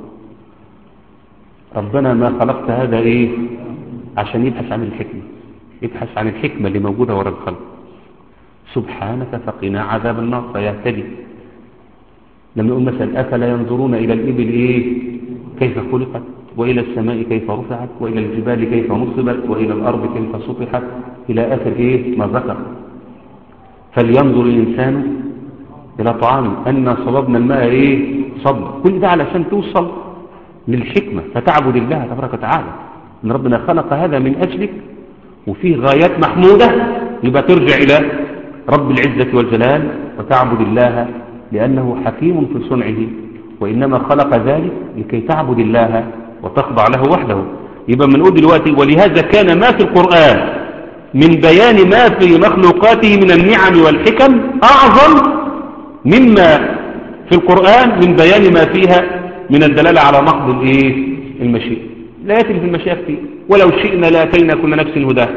ربنا ما خلقت هذا إيه عشان يبحث عن الحكمة يبحث عن الحكمة اللي موجودة وراء الخلق سبحانك فقنا عذاب النار فيهتدي لما يقول مثلا أفلا ينظرون إلى الإبل إيه كيف خلقت وإلى السماء كيف رفعت وإلى الجبال كيف نصبت وإلى الأرض كيف سطحت إلى آخر إيه ما ذكر فلينظر الإنسان إلى طعام أن صببنا الماء إيه صب كل ده علشان توصل للحكمة فتعبد الله تبارك وتعالى إن ربنا خلق هذا من أجلك وفيه غايات محمودة يبقى ترجع إلى رب العزة والجلال وتعبد الله لأنه حكيم في صنعه وإنما خلق ذلك لكي تعبد الله وتخضع له وحده يبقى بنقول دلوقتي ولهذا كان ما في القرآن من بيان ما في مخلوقاته من النعم والحكم أعظم مما في القرآن من بيان ما فيها من الدلالة على محض الايه المشيئة لا يأتي في المشيئة كتير ولو شئنا لاتينا كل نفس هداه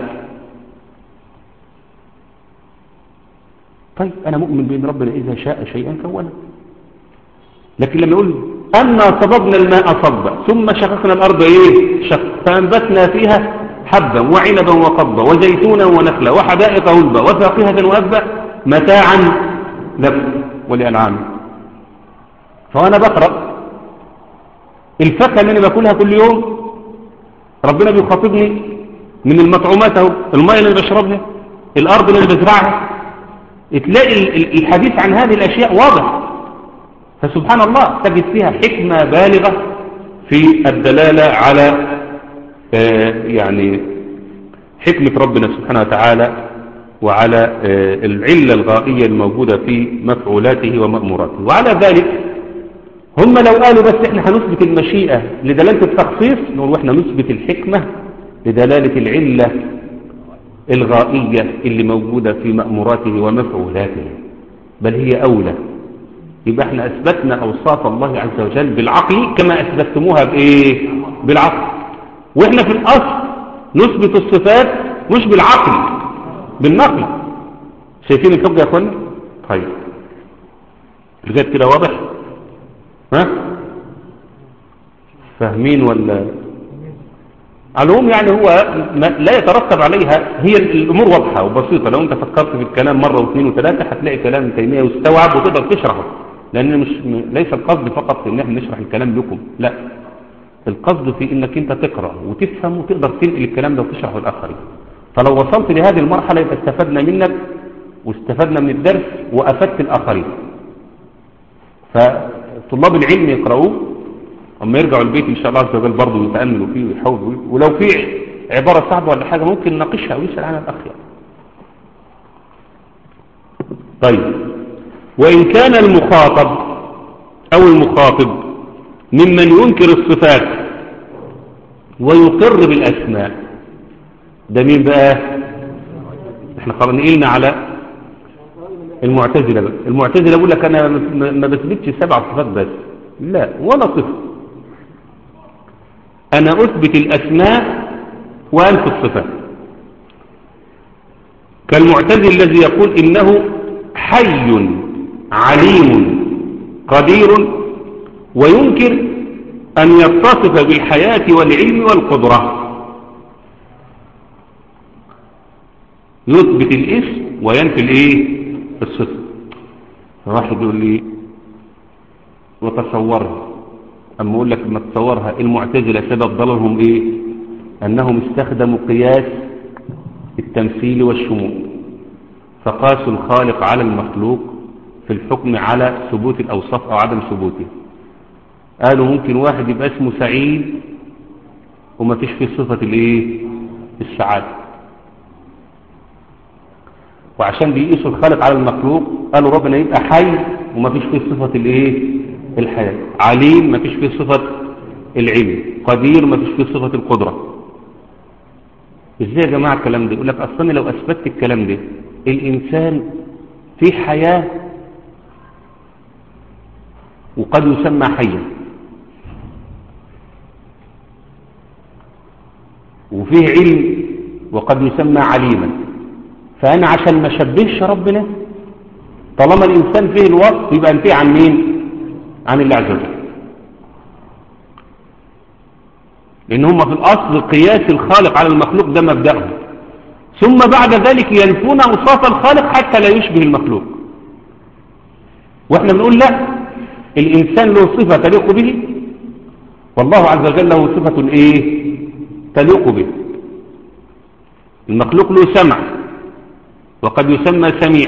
طيب أنا مؤمن بأن ربنا إذا شاء شيئا كونه لكن لما يقول أنا صببنا الماء صبا ثم شققنا الأرض إيه شق فأنبتنا فيها حبا وعنبا وقضبا وزيتونا ونخلا وحدائق غلبا وفاقهة وأبا متاعا لكم ولأنعامه فأنا بقرأ الفاكهة اللي أنا باكلها كل يوم ربنا بيخاطبني من المطعومات اهو الماء اللي أنا بشربها الأرض اللي أنا بزرعها تلاقي الحديث عن هذه الأشياء واضح فسبحان الله تجد فيها حكمة بالغة في الدلالة على يعني حكمة ربنا سبحانه وتعالى وعلى العلة الغائية الموجودة في مفعولاته ومأموراته وعلى ذلك هم لو قالوا بس احنا هنثبت المشيئة لدلالة التخصيص نقول واحنا نثبت الحكمة لدلالة العلة الغائية اللي موجودة في مأموراته ومفعولاته بل هي أولى يبقى احنا أثبتنا أوصاف الله عز وجل بالعقل كما أثبتموها بإيه بالعقل واحنا في الأصل نثبت الصفات مش بالعقل بالنقل شايفين الحجة يا اخوانا طيب لغايه كده واضح ها فاهمين ولا على العموم يعني هو لا يترتب عليها هي الامور واضحه وبسيطه لو انت فكرت في الكلام مره واثنين وثلاثه هتلاقي كلام تيميه واستوعب وتقدر تشرحه لان مش ليس القصد فقط في ان احنا نشرح الكلام لكم لا القصد في انك انت تقرا وتفهم وتقدر تنقل الكلام ده وتشرحه للاخرين فلو وصلت لهذه المرحلة يبقى استفدنا منك واستفدنا من الدرس وأفدت الآخرين فطلاب العلم يقرؤوه اما يرجعوا البيت ان شاء الله عز وجل برضه يتاملوا فيه ويحاولوا ولو في عباره صعبه ولا حاجه ممكن نناقشها ويسال عنها الاخ يعني. طيب وان كان المخاطب او المخاطب ممن ينكر الصفات ويقر بالاسماء ده مين بقى احنا خلاص نقلنا على المعتزله بقى المعتزله بيقول لك انا ما بثبتش سبع صفات بس لا ولا صفه أنا أثبت الأسماء وأنفي الصفات كالمعتزل الذي يقول إنه حي عليم قدير وينكر أن يتصف بالحياة والعلم والقدرة يثبت الاسم وينفي الايه الصفة واحد يقول لي وتصورها أما أقول لك لما تصورها المعتزلة سبب ضلالهم إيه أنهم استخدموا قياس التمثيل والشمول فقاسوا الخالق على المخلوق في الحكم على ثبوت الأوصاف أو عدم ثبوته قالوا ممكن واحد يبقى اسمه سعيد وما فيش فيه صفة الايه السعادة وعشان بيقيسوا الخالق على المخلوق قالوا ربنا يبقى حي وما فيش فيه صفة الايه الحياة عليم ما فيش فيه صفة العلم قدير ما فيش فيه صفة القدرة ازاي يا جماعة الكلام ده يقول لك اصلا لو اثبتت الكلام ده الانسان في حياة وقد يسمى حيا وفيه علم وقد يسمى عليما فانا عشان ما شبهش ربنا طالما الانسان فيه الوصف يبقى انتهي عن مين عن الله عز وجل لأن هم في الأصل قياس الخالق على المخلوق ده مبدأهم ثم بعد ذلك ينفون أوصاف الخالق حتى لا يشبه المخلوق وإحنا بنقول لا الإنسان له صفة تليق به والله عز وجل له صفة إيه تليق به المخلوق له سمع وقد يسمى سميع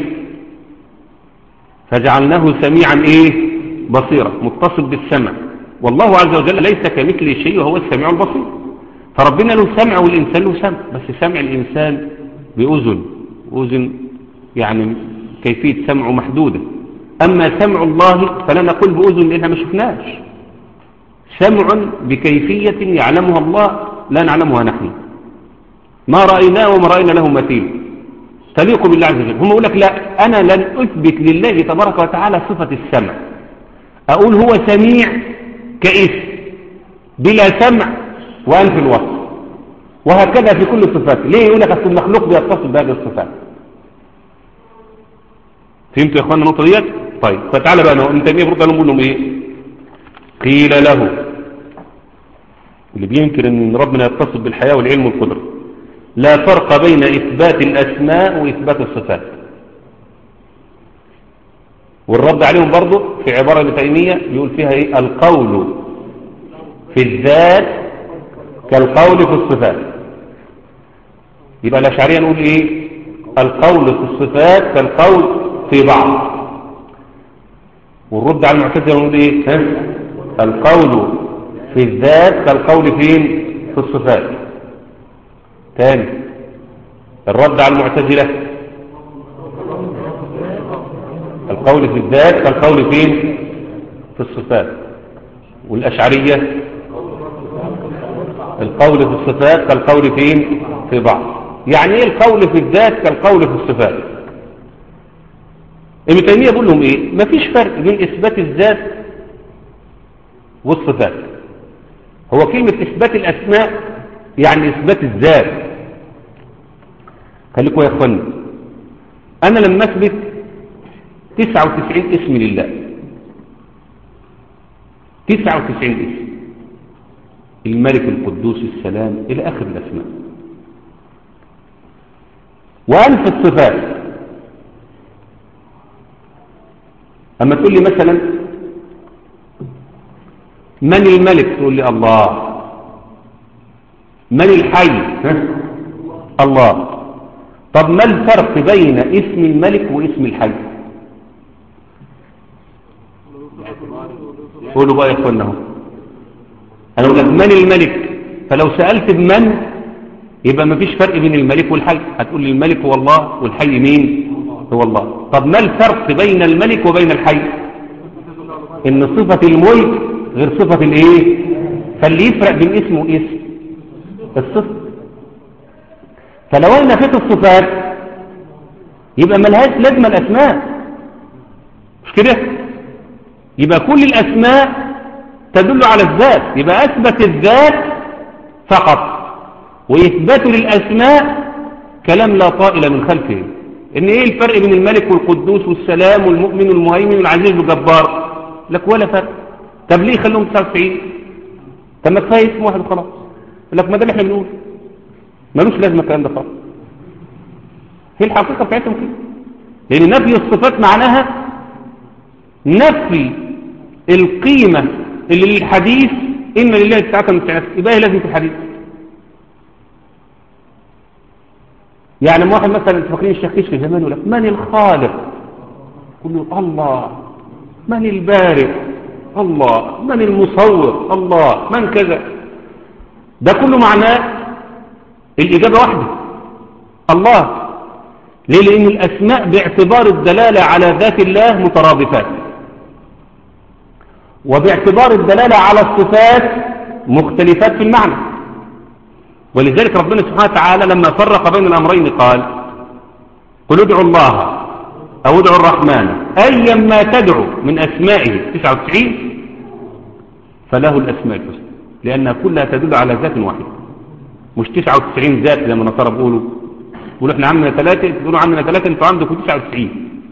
فجعلناه سميعا إيه بصيرة متصل بالسمع والله عز وجل ليس كمثله شيء وهو السميع البصير فربنا له سمع والإنسان له سمع بس سمع الإنسان بأذن أذن يعني كيفية سمعه محدودة أما سمع الله فلا نقول بأذن لأنها ما شفناش سمع بكيفية يعلمها الله لا نعلمها نحن ما رأيناه وما رأينا له مثيل تليق بالله عز وجل هم يقول لك لا أنا لن أثبت لله تبارك وتعالى صفة السمع أقول هو سميع كاسم بلا سمع وأنفي الوصف وهكذا في كل الصفات ليه يقول لك أصل المخلوق بيتصف بهذه الصفات فهمتوا يا اخوانا النقطه ديت طيب فتعالى بقى انا انت ايه برضه نقول لهم ايه قيل له اللي بينكر ان ربنا يتصف بالحياه والعلم والقدره لا فرق بين اثبات الاسماء واثبات الصفات والرد عليهم برضه في عباره لتيميه بيقول فيها ايه القول في الذات كالقول في الصفات يبقى الاشعريه نقول ايه القول في الصفات كالقول في بعض والرد على المعتزله نقول ايه ها؟ القول في الذات كالقول فين في الصفات تاني الرد على المعتزله القول في الذات كالقول فين في الصفات والاشعريه القول في الصفات كالقول فين في بعض يعني ايه القول في الذات كالقول في الصفات ابن تيميه بيقول لهم ايه مفيش فرق بين اثبات الذات والصفات هو كلمه اثبات الاسماء يعني اثبات الذات خليكم يا اخوانا انا لما اثبت 99 اسم لله 99 اسم الملك القدوس السلام الى اخر الاسماء وانفي الصفات أما تقول لي مثلا من الملك تقول لي الله من الحي ها؟ الله طب ما الفرق بين اسم الملك واسم الحي قولوا بقى يا اخوانا اهو انا اقول لك من الملك فلو سألت بمن يبقى ما فيش فرق بين الملك والحي هتقول لي الملك هو الله والحي مين هو الله طب ما الفرق بين الملك وبين الحي ان صفة الملك غير صفة الايه فاللي يفرق بين اسم واسم الصفة فلو انا نفيت الصفات يبقى ملهاش لازمة الاسماء مش كده يبقى كل الاسماء تدل على الذات يبقى اثبت الذات فقط واثبات للاسماء كلام لا طائل من خلفه ان ايه الفرق بين الملك والقدوس والسلام والمؤمن والمهيمن والعزيز والجبار لك ولا فرق طب ليه خلوهم 99 طب ما كفايه اسم واحد وخلاص لك ما ده اللي احنا بنقول ملوش لازمه الكلام ده خالص هي الحقيقه بتاعتهم كده لان نفي الصفات معناها نفي القيمه اللي للحديث ان لله تعالى من يبقى هي لازمه الحديث يعني لما واحد مثلا فاكرين الشيخ في زمان يقول لك من الخالق يقول له الله من البارئ الله من المصور الله من كذا ده كله معناه الإجابة واحدة الله ليه لأن الأسماء باعتبار الدلالة على ذات الله مترادفات وباعتبار الدلالة على الصفات مختلفات في المعنى ولذلك ربنا سبحانه وتعالى لما فرق بين الأمرين قال قل ادعوا الله أو ادعوا الرحمن أيا ما تدعو من أسمائه 99 فله الأسماء الحسنى لأنها كلها تدل على ذات واحدة مش 99 ذات زي ما النصارى بيقولوا بيقولوا احنا عندنا ثلاثة بيقولوا عندنا ثلاثة انتوا عندكم 99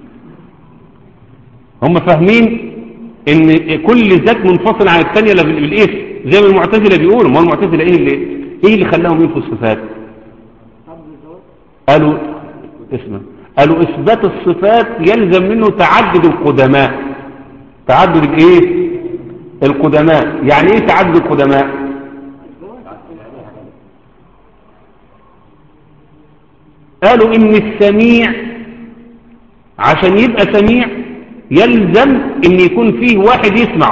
هم فاهمين ان كل ذات منفصل عن الثانية بالاسم زي ما المعتزلة بيقولوا ما هو المعتزلة ايه اللي ايه اللي خلاهم ينفوا الصفات قالوا اسمه قالوا اثبات الصفات يلزم منه تعدد القدماء تعدد الايه القدماء يعني ايه تعدد القدماء قالوا ان السميع عشان يبقى سميع يلزم ان يكون فيه واحد يسمع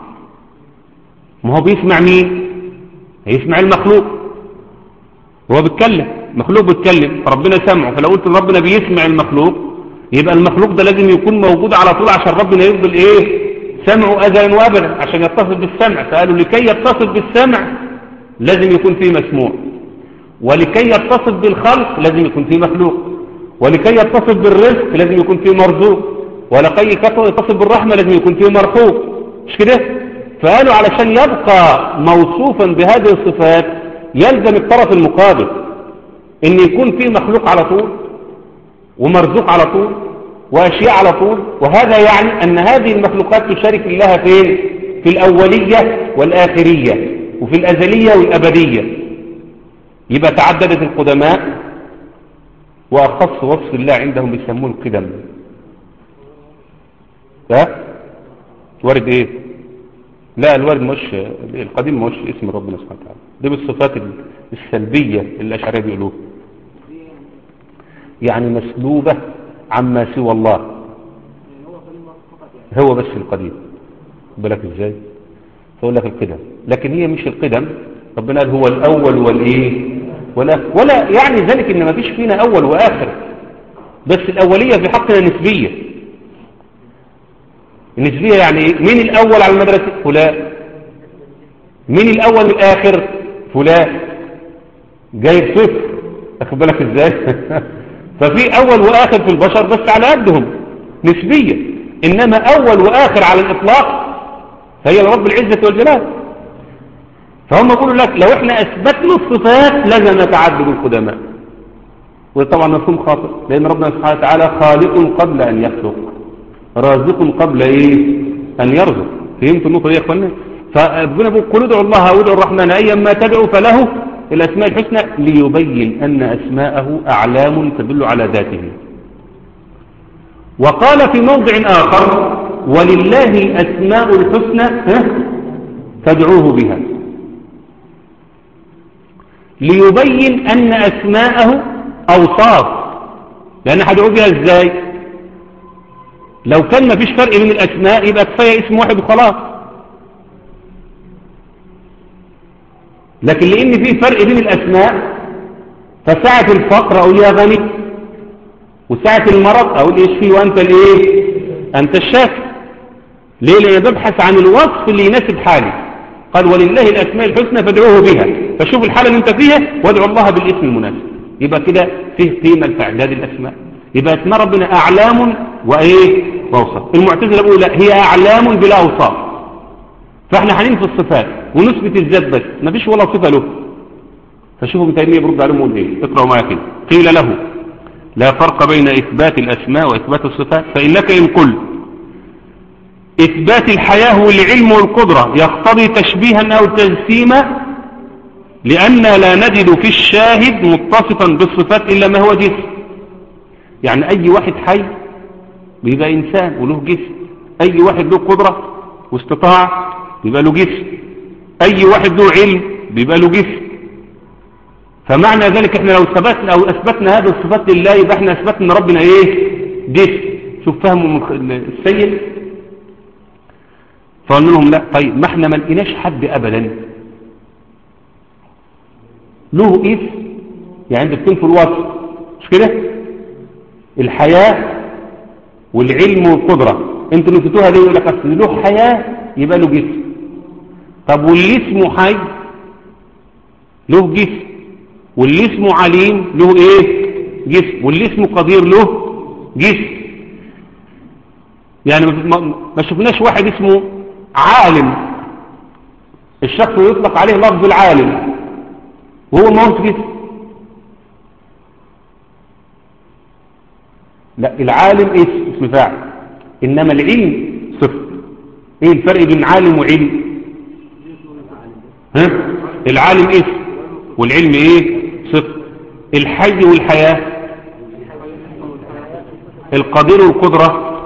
ما هو بيسمع مين هيسمع المخلوق هو بيتكلم مخلوق بيتكلم فربنا سمعه فلو قلت ربنا بيسمع المخلوق يبقى المخلوق ده لازم يكون موجود على طول عشان ربنا يفضل ايه سمعه ازلا وابدا عشان يتصل بالسمع فقالوا لكي يتصل بالسمع لازم يكون فيه مسموع ولكي يتصل بالخلق لازم يكون فيه مخلوق ولكي يتصل بالرزق لازم يكون فيه مرزوق ولكي يتصل بالرحمة لازم يكون فيه مرحوق مش كده فقالوا علشان يبقى موصوفا بهذه الصفات يلزم الطرف المقابل ان يكون فيه مخلوق على طول ومرزوق على طول واشياء على طول وهذا يعني ان هذه المخلوقات تشارك الله فين في الاولية والاخرية وفي الازلية والابدية يبقى تعددت القدماء واخص وصف الله عندهم بيسموه القدم ها ورد ايه لا الورد مش القديم مش اسم ربنا سبحانه وتعالى دي بالصفات السلبية اللي الأشعرية بيقولوها يعني مسلوبة عما سوى الله هو بس القديم بالك ازاي فأقول لك القدم لكن هي مش القدم ربنا قال هو الأول والإيه ولا, ولا يعني ذلك إن ما فيش فينا أول وآخر بس الأولية في حقنا نسبية النسبية يعني إيه؟ مين الأول على المدرسة فلان مين الأول والآخر فلان جايب صفر أخذ بالك إزاي ففي أول وآخر في البشر بس على قدهم نسبية إنما أول وآخر على الإطلاق فهي رب العزة والجلال فهم يقولوا لك لو احنا أثبتنا الصفات لازم نتعدد القدماء وطبعا مفهوم خاطئ لأن ربنا سبحانه وتعالى خالق قبل أن يخلق رازق قبل ايه ان يرزق فهمت النقطه دي يا اخوانا فربنا بيقول قل ادعوا الله وادعوا الرحمن ايا ما تدعوا فله الاسماء الحسنى ليبين ان اسماءه اعلام تدل على ذاته وقال في موضع اخر ولله الاسماء الحسنى فادعوه بها ليبين ان اسماءه اوصاف لان هدعوه بها ازاي لو كان ما فيش فرق بين الأسماء يبقى كفاية اسم واحد وخلاص لكن لان في فرق بين الاسماء فساعة الفقر اقول يا غني وساعة المرض اقول اشفي وانت الايه انت الشافي ليه لان ببحث عن الوصف اللي يناسب حالي قال ولله الاسماء الحسنى فادعوه بها فشوف الحالة اللي انت فيها وادعو الله بالاسم المناسب يبقى كده فيه قيمة في اعداد الاسماء يبقى اسماء ربنا اعلام وايه واوصاف المعتزله بيقول لا هي اعلام بلا اوصاف فاحنا هننفي الصفات ونثبت الذات بس مفيش ولا صفه له فشوفوا ابن تيميه برد عليهم يقول ايه اقرأوا معايا كده قيل له لا فرق بين اثبات الاسماء واثبات الصفات فانك ان قلت اثبات الحياه والعلم والقدره يقتضي تشبيها او تجسيما لان لا نجد في الشاهد متصفا بالصفات الا ما هو جسم يعني اي واحد حي بيبقى انسان وله جسم اي واحد له قدره واستطاع بيبقى له جسم اي واحد له علم بيبقى له جسم فمعنى ذلك احنا لو ثبتنا او اثبتنا هذه الصفات لله يبقى احنا اثبتنا ان ربنا ايه جسم شوف فهموا السيد فقلنا لهم لا طيب ما احنا ما لقيناش حد ابدا له اسم يعني انت بتنفي الوصف مش كده الحياه والعلم والقدره انتوا نسيتوها ليه يقول لك اصل له حياه يبقى له جسم طب واللي اسمه حي له جسم واللي اسمه عليم له ايه جسم واللي اسمه قدير له جسم يعني ما, ما شفناش واحد اسمه عالم الشخص يطلق عليه لفظ العالم وهو ما هوش جسم لا العالم اسم اسم فاعل انما العلم صفر ايه الفرق بين عالم وعلم ها العالم اسم والعلم ايه صفر الحي والحياة القدير والقدرة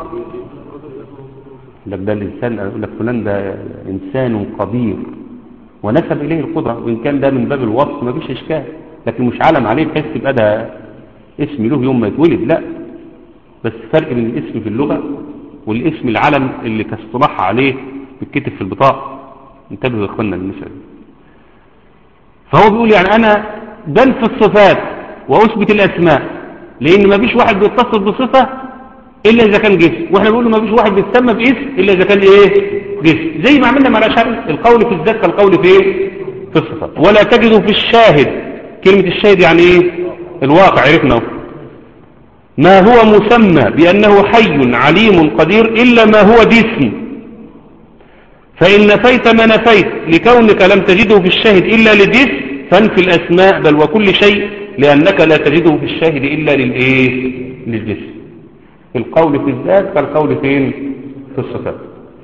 لك ده الإنسان أقول لك فلان ده إنسان قدير ونسب إليه القدرة وإن كان ده من باب الوصف ما فيش إشكال لكن مش علم عليه بحيث يبقى ده اسم له يوم ما يتولد لا بس فرق بين الاسم في اللغة والاسم العلم اللي كاصطلاح عليه بيتكتب في البطاقة انتبهوا يا اخوانا للمسألة فهو بيقول يعني انا بنفي الصفات واثبت الاسماء لان ما فيش واحد بيتصف بصفة الا اذا كان جسم واحنا بنقول ما فيش واحد بيتسمى باسم الا اذا كان ايه جسم زي ما عملنا مع الاشعري القول في الذات كالقول في ايه في الصفات ولا تجد في الشاهد كلمة الشاهد يعني ايه الواقع عرفنا ما هو مسمى بأنه حي عليم قدير إلا ما هو جسم فإن نفيت ما نفيت لكونك لم تجده في الشاهد إلا لجسم فانفي الأسماء بل وكل شيء لأنك لا تجده في الشاهد إلا للإيه للجسم القول في الذات كالقول فين في الصفات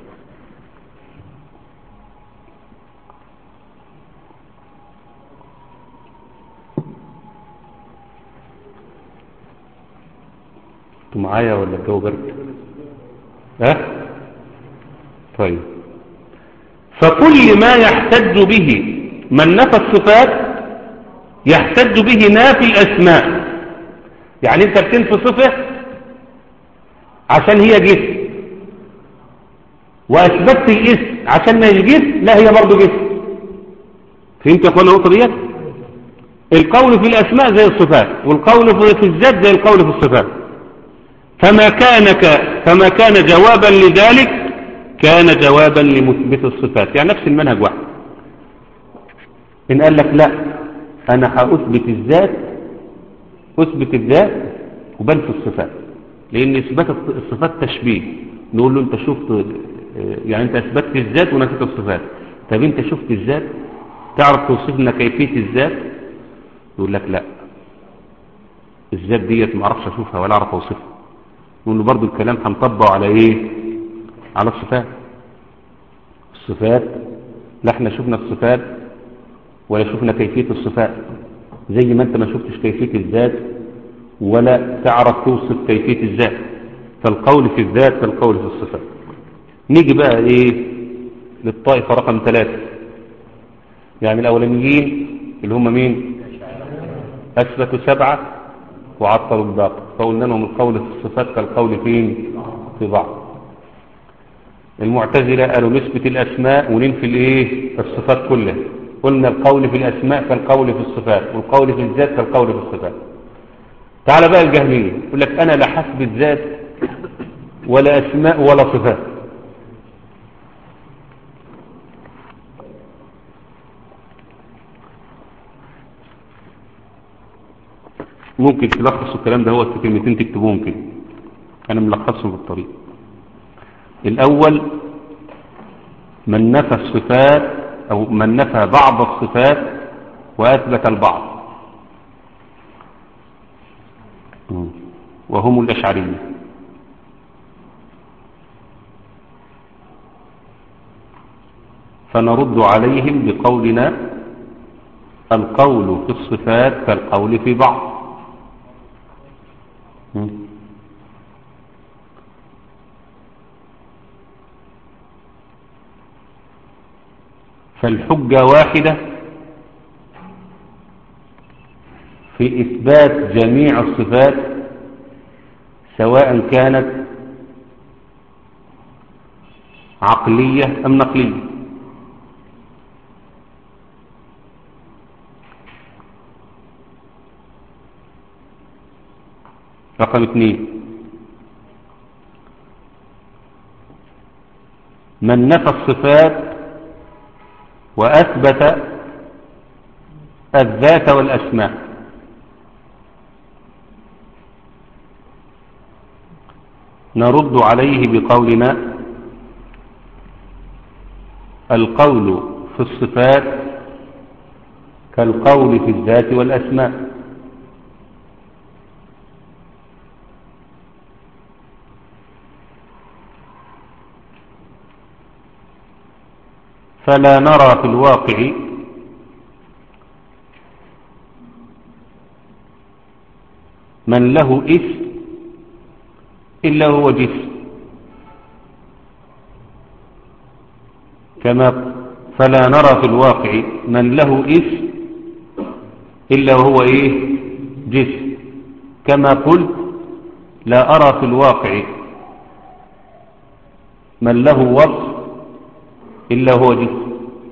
انتوا معايا ولا الجو برد ها طيب فكل ما يحتج به من نفى الصفات يحتج به نافي الاسماء يعني انت بتنفي صفه عشان هي جسم واثبتت الاسم عشان ما هي جسم لا هي برضه جسم فهمت يا اخوانا النقطه ديت القول في الاسماء زي الصفات والقول في الذات زي القول في الصفات فما كان ك... فما كان جوابا لذلك كان جوابا لمثبت الصفات يعني نفس المنهج واحد إن قال لك لا أنا هأثبت الذات أثبت الذات وبنفي الصفات لأن إثبات الصفات تشبيه نقول له أنت شفت يعني أنت أثبتت الذات ونفيت الصفات طب أنت شفت الذات تعرف توصف لنا كيفية الذات يقول لك لا الذات ديت ما اعرفش اشوفها ولا اعرف اوصفها نقول له برضه الكلام هنطبقه على ايه على الصفات الصفات لا احنا شفنا الصفات ولا شفنا كيفية الصفات زي ما انت ما شفتش كيفية الذات ولا تعرف توصف كيفية الذات فالقول في الذات كالقول في الصفات نيجي بقى ايه للطائفة رقم ثلاثة يعني الاولانيين اللي هم مين اثبتوا سبعة وعطلوا الباقي فقلنا لهم القول في الصفات كالقول فين في بعض المعتزلة قالوا نثبت الأسماء وننفي الايه الصفات كلها قلنا القول في الأسماء كالقول في الصفات والقول في الذات كالقول في الصفات تعال بقى الجهمية يقول لك أنا لا حسب الذات ولا أسماء ولا صفات ممكن تلخصوا الكلام ده هو في كلمتين تكتبوهم كده أنا ملخصهم بالطريق الأول من نفى الصفات أو من نفى بعض الصفات وأثبت البعض وهم الأشعرية فنرد عليهم بقولنا القول في الصفات كالقول في بعض فالحجة واحدة في إثبات جميع الصفات سواء كانت عقلية أم نقلية رقم اثنين من نفى الصفات وأثبت الذات والأسماء نرد عليه بقولنا القول في الصفات كالقول في الذات والأسماء فلا نرى في الواقع من له اسم إلا هو جسم كما فلا نرى في الواقع من له اسم إلا هو إيه جسم كما قلت لا أرى في الواقع من له وصف إلا هو جسم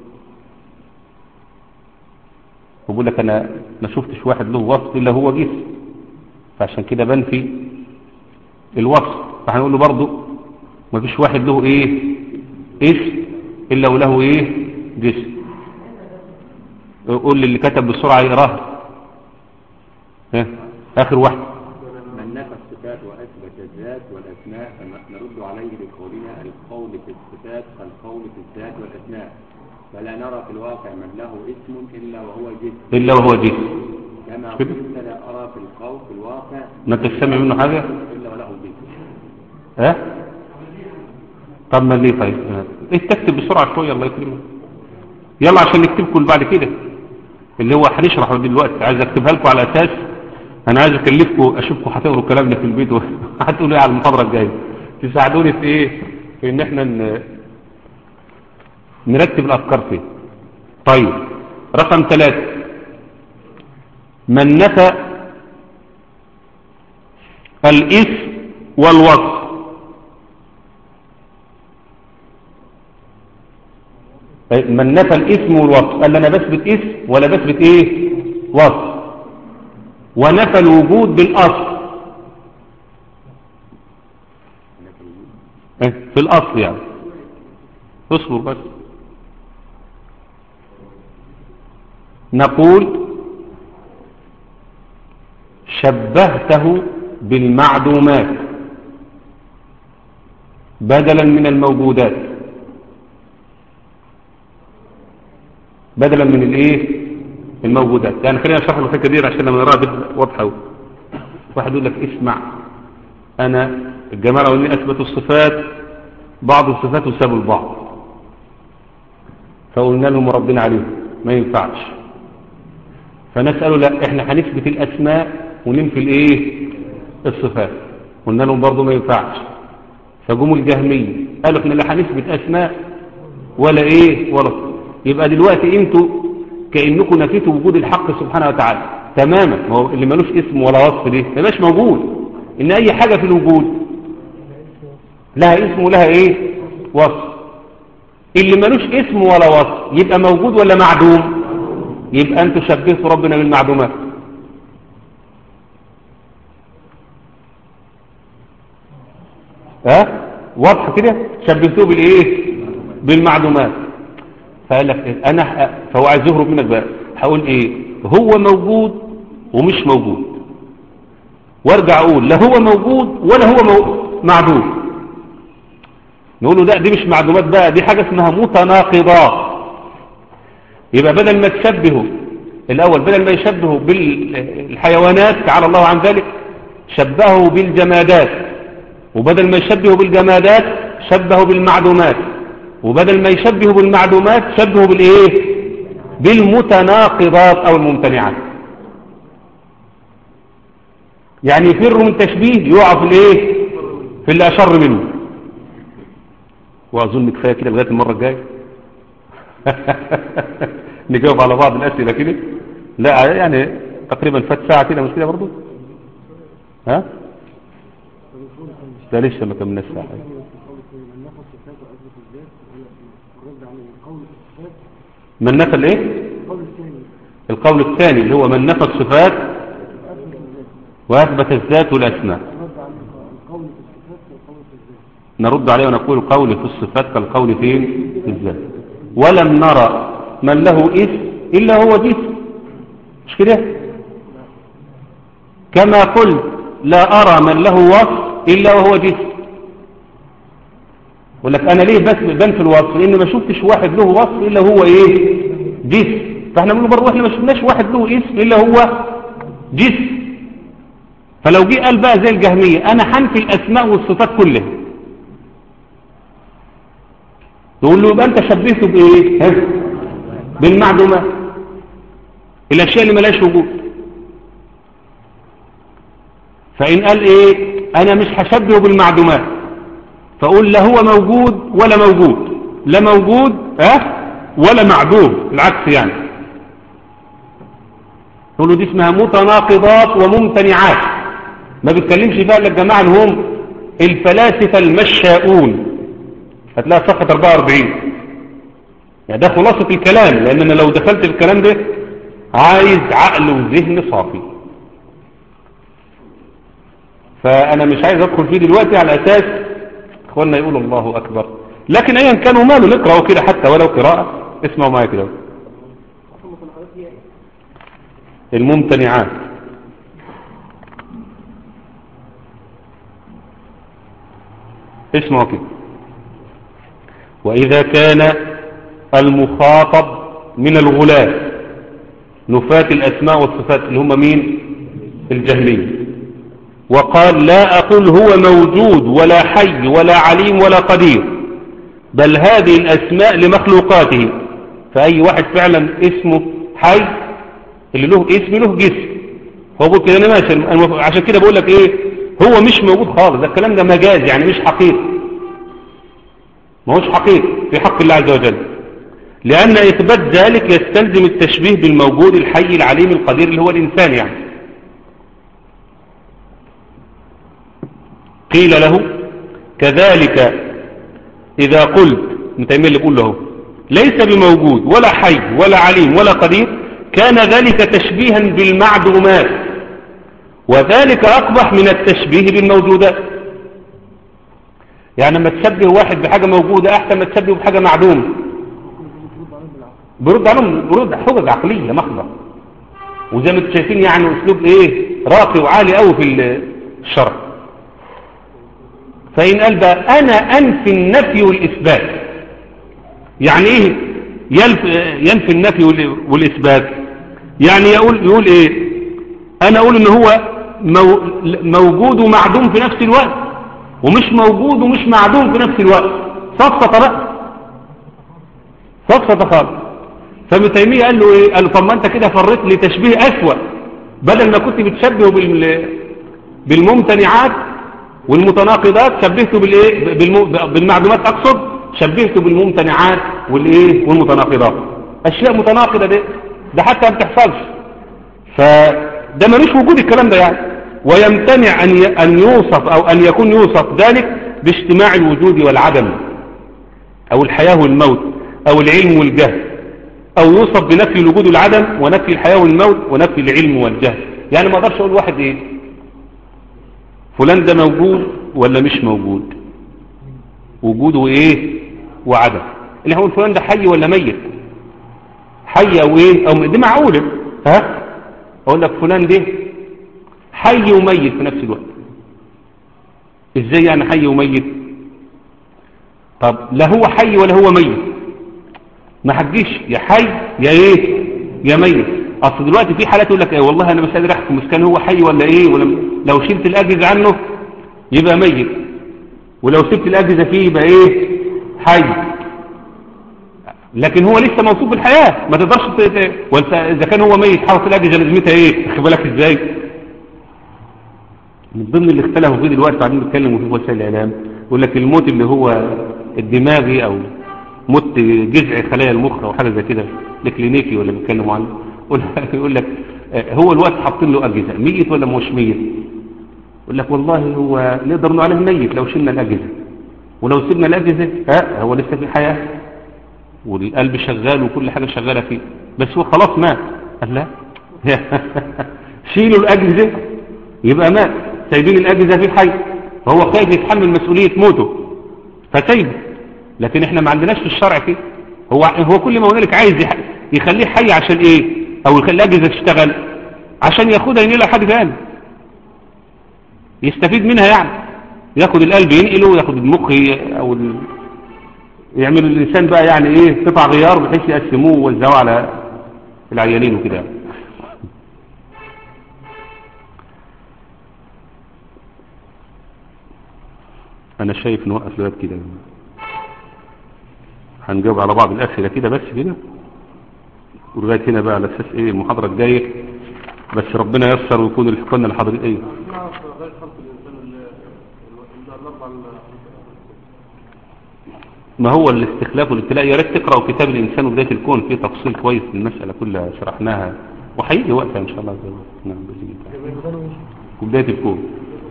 بقول لك أنا ما شفتش واحد له وصف إلا هو جسم فعشان كده بنفي الوصف فهنقول له برضه ما فيش واحد له إيه اسم إلا وله إيه جسم قول لي اللي كتب بسرعة يقراها ها آخر واحد من نفى الصفات وأثبت الذات والأسماء نرد عليه بقولنا القول في الصفات كالقول في الذات والأسماء فلا نرى في الواقع من له اسم إلا وهو جسم إلا وهو جسم كما كده. قلت لا أرى في القول في الواقع ما تسمع منه حاجة إلا وله جسم ها طب ما ليه طيب ايه تكتب بسرعة شوية الله يكرمك يلا عشان نكتبكم بعد كده اللي هو هنشرحه دلوقتي عايز اكتبها لكم على اساس انا عايز اكلفكم اشوفكم هتقروا الكلام ده في البيت وهتقولوا ايه على المحاضرة الجاية تساعدوني في ايه في ان احنا ن... نرتب الافكار فيه طيب رقم ثلاثة من نفى الاسم والوصف من نفى الاسم والوصف قال انا بثبت اسم ولا بثبت ايه وصف ونفى الوجود بالاصل إيه؟ في الاصل يعني اصبر بس نقول شبهته بالمعدومات بدلا من الموجودات بدلا من الايه الموجودات يعني خلينا نشرح الحته دي عشان لما نراها تبقى واضحه قوي واحد يقول لك اسمع انا الجماعه لو اني اثبتوا الصفات بعض الصفات وسابوا البعض فقلنا لهم ربنا عليهم ما ينفعش فنسأله لا احنا هنثبت الاسماء وننفي الايه الصفات قلنا لهم برضه ما ينفعش فجم الجهمية قالوا احنا لا هنثبت اسماء ولا ايه ولا صفات. يبقى دلوقتي انتوا كأنكم نفيتوا وجود الحق سبحانه وتعالى تماما ما هو اللي ملوش اسم ولا وصف دي ما يبقاش موجود ان اي حاجة في الوجود لها اسم ولها ايه وصف اللي ملوش اسم ولا وصف يبقى موجود ولا معدوم يبقى انتوا شبهتوا ربنا بالمعدومات ها واضح كده شبهتوه بالايه بالمعدومات فقال لك إيه؟ انا ح- فهو عايز يهرب منك بقى هقول ايه هو موجود ومش موجود وارجع اقول لا هو موجود ولا هو مو... معدوم نقول له لا دي مش معدومات بقى دي حاجه اسمها متناقضات يبقى بدل ما تشبهه الاول بدل ما يشبهه بالحيوانات تعالى الله عن ذلك شبهه بالجمادات وبدل ما يشبهه بالجمادات شبهه بالمعدومات وبدل ما يشبهه بالمعدومات شبهه بالايه بالمتناقضات او الممتنعات يعني يفر من تشبيه يقع في الايه في اللي اشر منه واظن كفايه كده لغايه المره الجايه نجاوب على بعض الاسئله كده لا يعني تقريبا فات ساعه كده مش كده برضه ها ده لسه ما كملناش ساعه من نفى الايه القول الثاني اللي هو من نفى الصفات واثبت الذات والاسماء نرد عليه ونقول قول في الصفات كالقول فين في الذات ولم نرى من له اسم الا هو جسم مش كده كما قلت لا ارى من له وصف الا وهو جسم يقول لك انا ليه بس بان في الوصف لان ما شفتش واحد له وصف الا هو ايه جسم فاحنا بنقول برضه احنا ما شفناش واحد له اسم الا هو جسم فلو جه قال بقى زي الجهميه انا حنفي الاسماء والصفات كلها تقول له يبقى انت شبهته بايه ها؟ بالمعدومات الاشياء اللي ملاش وجود فان قال ايه انا مش هشبهه بالمعدومات فاقول لا هو موجود ولا موجود لا موجود ها ولا معدوم العكس يعني تقول له دي اسمها متناقضات وممتنعات ما بيتكلمش فيها الا الجماعه اللي هم الفلاسفه المشاؤون هتلاقي صفحه 44 يعني ده خلاصه الكلام لان انا لو دخلت في الكلام ده عايز عقل وذهن صافي فانا مش عايز ادخل فيه دلوقتي على اساس اخواننا يقولوا الله اكبر لكن ايا كانوا ماله نقرأه كده حتى ولو قراءة اسمعوا معايا كده الممتنعات اسمعوا كده وإذا كان المخاطب من الغلاة نفاة الأسماء والصفات اللي هم مين الجهمية وقال لا أقول هو موجود ولا حي ولا عليم ولا قدير بل هذه الأسماء لمخلوقاته فأي واحد فعلا اسمه حي اللي له اسم له جسم هو بقول كده أنا ماشي أنا عشان كده بقول لك إيه هو مش موجود خالص ده الكلام ده مجاز يعني مش حقيقي ما هوش حقيقي في حق الله عز وجل لأن إثبات ذلك يستلزم التشبيه بالموجود الحي العليم القدير اللي هو الإنسان يعني قيل له كذلك إذا قلت متيمين اللي بيقول له ليس بموجود ولا حي ولا عليم ولا قدير كان ذلك تشبيها بالمعدومات وذلك أقبح من التشبيه بالموجودات يعني لما تشبه واحد بحاجة موجودة أحسن ما تشبهه بحاجة معدومة برد عليهم برد حجج عقلية محضة وزي ما انتم شايفين يعني أسلوب إيه راقي وعالي قوي في الشرع فإن قال بقى أنا أنفي النفي والإثبات يعني إيه ينفي, ينفي النفي والإثبات يعني يقول, يقول إيه أنا أقول إن هو موجود ومعدوم في نفس الوقت ومش موجود ومش معدوم في نفس الوقت صفصة بقى صفصة خالص فابن تيمية قال له إيه قال له طب ما أنت كده فريت لي تشبيه أسوأ بدل ما كنت بتشبهه بالممتنعات والمتناقضات شبهته بالايه بالمعدومات اقصد شبهته بالممتنعات والايه والمتناقضات اشياء متناقضه دي ده حتى ما بتحصلش فده ملوش وجود الكلام ده يعني ويمتنع ان ان يوصف او ان يكون يوصف ذلك باجتماع الوجود والعدم او الحياه والموت او العلم والجهل او يوصف بنفي الوجود والعدم ونفي الحياة والموت ونفي العلم والجهل يعني ما اقدرش اقول واحد ايه فلان ده موجود ولا مش موجود وجوده ايه وعدم اللي هقول فلان ده حي ولا ميت حي او ايه او دي معقولة ها اقول لك فلان ده حي وميت في نفس الوقت ازاي يعني حي وميت طب لا هو حي ولا هو ميت ما حدش يا حي يا ايه يا ميت اصل دلوقتي في حالات يقول لك ايه والله انا مش قادر احكم اذا كان هو حي ولا ايه ولا لو شلت الاجهزه عنه يبقى ميت ولو سبت الاجهزه فيه يبقى ايه حي لكن هو لسه موصوف بالحياه ما تقدرش ت- وانت اذا كان هو ميت حرف الاجهزه لازمتها ايه خد بالك ازاي من ضمن اللي اختلفوا فيه دلوقتي قاعدين بيتكلموا في وسائل الاعلام يقول لك الموت اللي هو الدماغي او موت جذع خلايا المخ او حاجه زي كده الكلينيكي ولا بيتكلموا عنه يقول لك- يقول لك آه، هو الوقت حاطين له اجهزه ميت ولا مش ميت يقول لك والله هو نقدر نقول عليه ميت لو شلنا الاجهزه ولو سيبنا الاجهزه ها هو لسه في حياه والقلب شغال وكل حاجه شغاله فيه بس هو خلاص مات قال لا شيلوا الاجهزه يبقى مات سايبين الاجهزه في حي فهو خايف يتحمل مسؤوليه موته فسايبه لكن احنا ما عندناش في الشرع كده هو هو كل ما هنالك عايز يح- يخليه حي عشان ايه او يخلي الاجهزه تشتغل عشان ياخدها ينقلها حاجه ثاني يستفيد منها يعني ياخد القلب ينقله ياخد المخ ي- او ال... يعمل الانسان بقى يعني ايه قطع غيار بحيث يقسموه ويوزعوه على العيانين وكده يعني. انا شايف نوقف لغايه كده هنجاوب على بعض الاسئله كده بس كده ولغايه هنا بقى على اساس ايه المحاضره الجايه بس ربنا ييسر ويكون الحقنا الحاضرين ايه نعرف غير خلق الإنسان ال- ال- الأربع ال- ما هو الاستخلاف والابتلاء يا ريت تقرأوا كتاب الإنسان وبداية الكون فيه تفصيل كويس للمسألة كلها شرحناها وهيجي وقتها إن شاء الله عز وجل. نعم بإذن الله وبداية الكون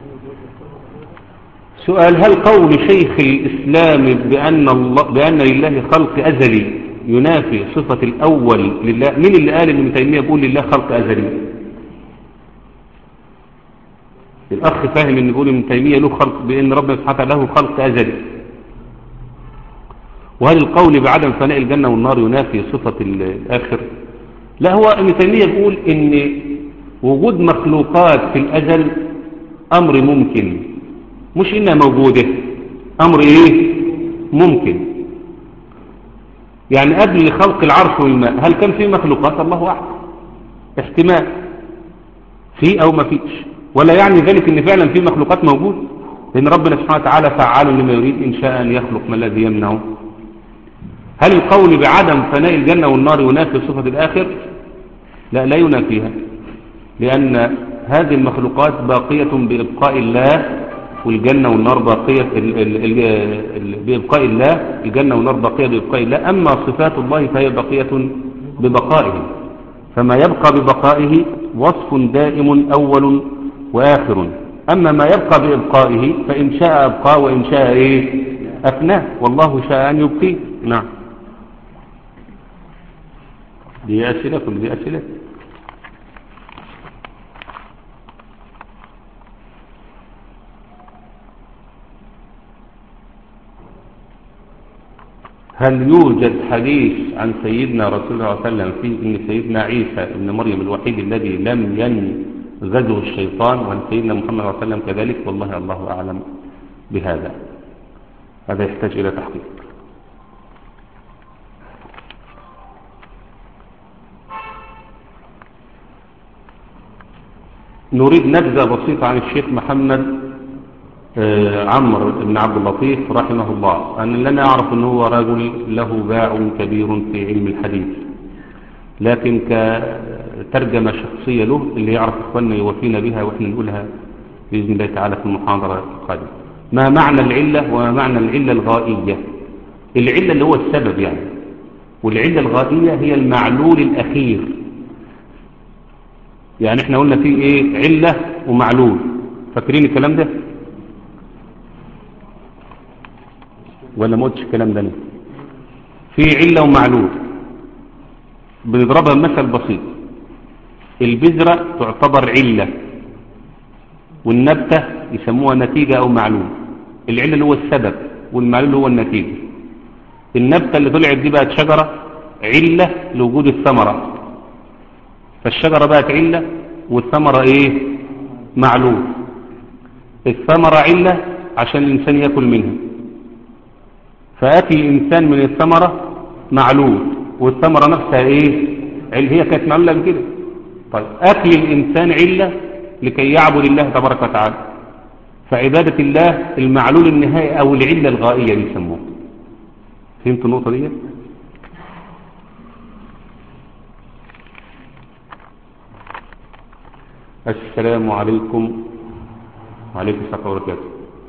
سؤال هل قول شيخ الإسلام بأن, الله بأن لله خلق أزلي ينافي صفة الأول لله مين اللي قال إن ابن تيمية بيقول لله خلق أزلي الأخ فاهم إن بيقول ابن تيمية له خلق بأن ربنا سبحانه وتعالى له خلق أزلي وهل القول بعدم فناء الجنة والنار ينافي صفة ال- الآخر لا هو ابن تيمية بيقول ان وجود مخلوقات في الأزل أمر ممكن مش إنها موجودة أمر إيه ممكن يعني قبل خلق العرش والماء هل كان في مخلوقات الله أعلم احتمال في أو ما فيش ولا يعني ذلك ان فعلا في مخلوقات موجود لأن ربنا سبحانه وتعالى فعال لما يريد إن شاء أن يخلق ما الذي يمنعه هل القول بعدم فناء الجنة والنار ينافي صفة الآخر لا لا ينافيها لأن هذه المخلوقات باقية بإبقاء الله والجنة والنار باقية ال ال ال ال بإبقاء الله الجنة والنار باقية بإبقاء الله أما صفات الله فهي باقية ببقائه فما يبقى ببقائه وصف دائم أول وآخر أما ما يبقى بإبقائه فإن شاء أبقى وإن شاء إيه أفناه والله شاء أن يبقيه نعم دي أسئلة كل دي أسئلة هل يوجد حديث عن سيدنا رسول الله صلى الله عليه وسلم فيه ان سيدنا عيسى ابن مريم الوحيد الذي لم ينغزه الشيطان وان سيدنا محمد صلى الله عليه وسلم كذلك والله الله اعلم بهذا هذا يحتاج الى تحقيق نريد نبذة بسيطة عن الشيخ محمد آه، عمرو بن عبد اللطيف رحمه الله أن لنا أعرف أنه هو رجل له باع كبير في علم الحديث لكن كترجمة شخصية له اللي يعرف إخواننا يوفينا بها وإحنا نقولها بإذن الله تعالى في المحاضرة القادمة ما معنى العلة وما معنى العلة الغائية العلة اللي هو السبب يعني والعلة الغائية هي المعلول الأخير يعني احنا قلنا في ايه علة ومعلول فاكرين الكلام ده ولا ما قلتش الكلام ده أنا؟ في علة ومعلول بنضربها مثل بسيط البذرة تعتبر علة والنبتة يسموها نتيجة أو معلوم العلة اللي هو السبب والمعلوم هو النتيجة النبتة اللي طلعت دي بقت شجرة علة لوجود الثمرة فالشجرة بقت علة والثمرة ايه معلوم الثمرة علة عشان الإنسان يأكل منها فأكل الإنسان من الثمرة معلوم والثمرة نفسها ايه عل- هي كانت معلومة قبل كده طيب أكل الإنسان علة لكي يعبد الله تبارك وتعالى فعبادة الله المعلول النهائي أو العلة الغائية بيسموها فهمت النقطة دي السلام عليكم وعليكم السلام وبركاته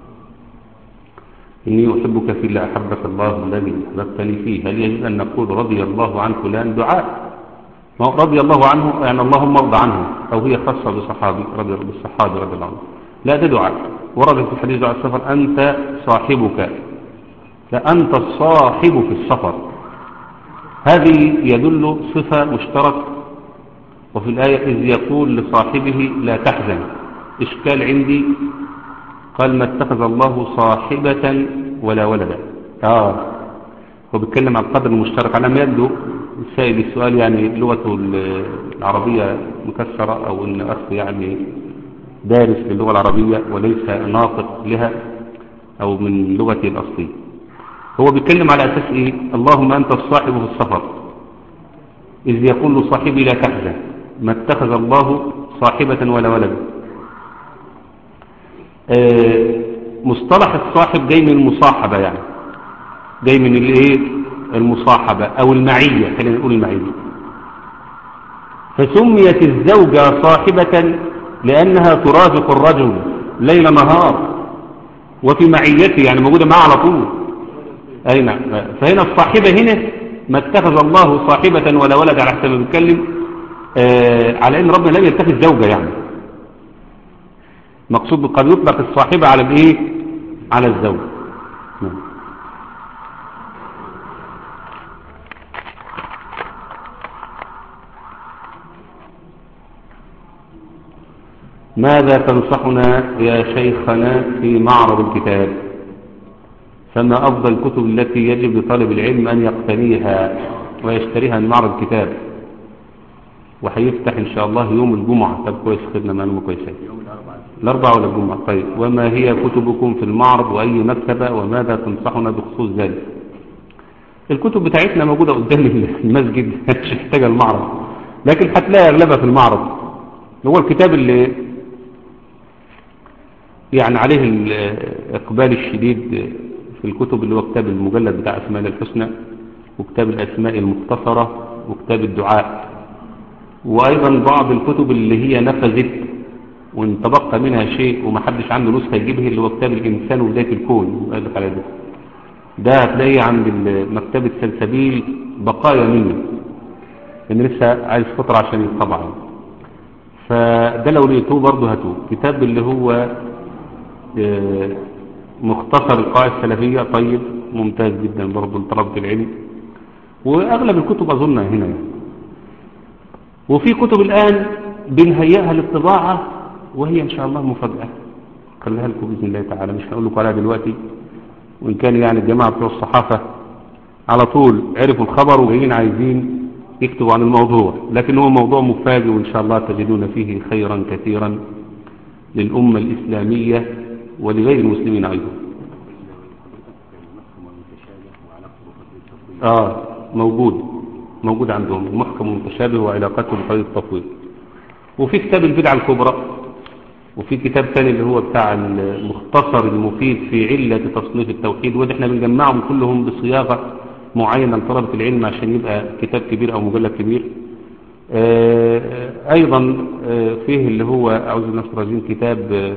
إني أحبك في الله أحبك الله الذي أحببتني فيه هل يجب أن نقول رضي الله عن فلان دعاء ما هو رضي الله عنه يعني اللهم ارضى عنه أو هي خاصة بصحابي رضي بالصحابي رضي الله عنه لا ده دعاء ورد في الحديث دعاء السفر أنت صاحبك لا أنت الصاحب في السفر هذه يدل صفة مشترك وفي الآية إذ يقول لصاحبه لا تحزن إشكال عندي قال ما اتخذ الله صاحبة ولا ولدا آه هو بيتكلم عن القدر المشترك على ما يبدو السائل السؤال يعني لغته العربية مكسرة أو إن أخ يعني دارس للغة العربية وليس ناطق لها أو من لغته الأصلية هو بيتكلم على أساس إيه اللهم أنت الصاحب في السفر إذ يقول لصاحبي لا تحزن ما اتخذ الله صاحبة ولا ولدا آه، مصطلح الصاحب جاي من المصاحبة يعني جاي من الايه المصاحبة او المعية خلينا نقول المعية فسميت الزوجة صاحبة لانها ترافق الرجل ليل نهار وفي معيته يعني موجودة معه على طول اي نعم فهنا الصاحبة هنا ما اتخذ الله صاحبة ولا ولد على حسب ما بيتكلم آه على ان ربنا لم يتخذ زوجة يعني مقصود قد يطلق الصاحبة على الايه على الزوج نعم. ماذا تنصحنا يا شيخنا في معرض الكتاب فما أفضل الكتب التي يجب لطالب العلم أن يقتنيها ويشتريها من معرض الكتاب وهيفتح إن شاء الله يوم الجمعة طب كويس خدنا معلومة كويسة يوم الأربعاء الأربعة ولا الجمعة طيب وما هي كتبكم في المعرض وأي مكتبة وماذا تنصحنا بخصوص ذلك الكتب بتاعتنا موجودة قدام المسجد مش محتاجة المعرض لكن هتلاقي أغلبها في المعرض هو الكتاب اللي يعني عليه الإقبال الشديد في الكتب اللي هو كتاب المجلد بتاع أسماء الحسنى وكتاب الأسماء المختصرة وكتاب الدعاء وأيضا بعض الكتب اللي هي نفذت وان تبقى منها شيء ومحدش عنده نسخة يجيبه اللي هو كتاب الإنسان وبداية الكون وقالك على ده ده هتلاقيه عند مكتبة سلسبيل بقايا منه لأن لسه عايز فترة عشان يطبع فده لو لقيتوه برضه هاتوه كتاب اللي هو آه، مختصر القواعد السلفية طيب ممتاز جدا برضه لطلبة العلم وأغلب الكتب أظنها هنا يعني. وفي كتب الآن بنهيئها للطباعة وهي إن شاء الله مفاجأة خليها لكم بإذن الله تعالى مش هقول لكم عليها دلوقتي وإن كان يعني الجماعة بتوع الصحافة على طول عرفوا الخبر وجايين عايزين يكتبوا عن الموضوع لكن هو موضوع مفاجئ وإن شاء الله تجدون فيه خيرا كثيرا للأمة الإسلامية ولغير المسلمين أيضا المحكم والمتشابه وعلاقته بقدر التطوير آه موجود موجود عندهم المحكم والمتشابه وعلاقته بقضية التطوير وفي كتاب البدعة الكبرى وفي كتاب ثاني اللي هو بتاع المختصر المفيد في علة تصنيف التوحيد وده احنا بنجمعهم كلهم بصياغة معينة لطلبة العلم عشان يبقى كتاب كبير او مجلد كبير آه، ايضا آه، فيه اللي هو اعوذ بالله من الرجيم كتاب آه،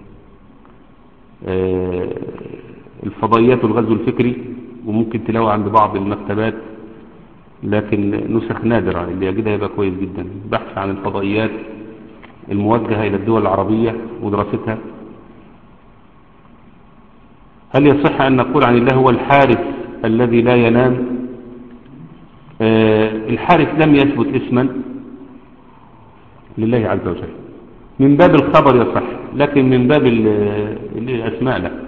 آه، الفضائيات والغزو الفكري وممكن تلاقوا عند بعض المكتبات لكن نسخ نادرة اللي يجدها يبقى كويس جدا بحث عن الفضائيات الموجهة إلى الدول العربية ودراستها هل يصح أن نقول عن الله هو الحارس الذي لا ينام آه الحارث لم يثبت اسما لله عز وجل من باب الخبر يصح لكن من باب ال- الأسماء لا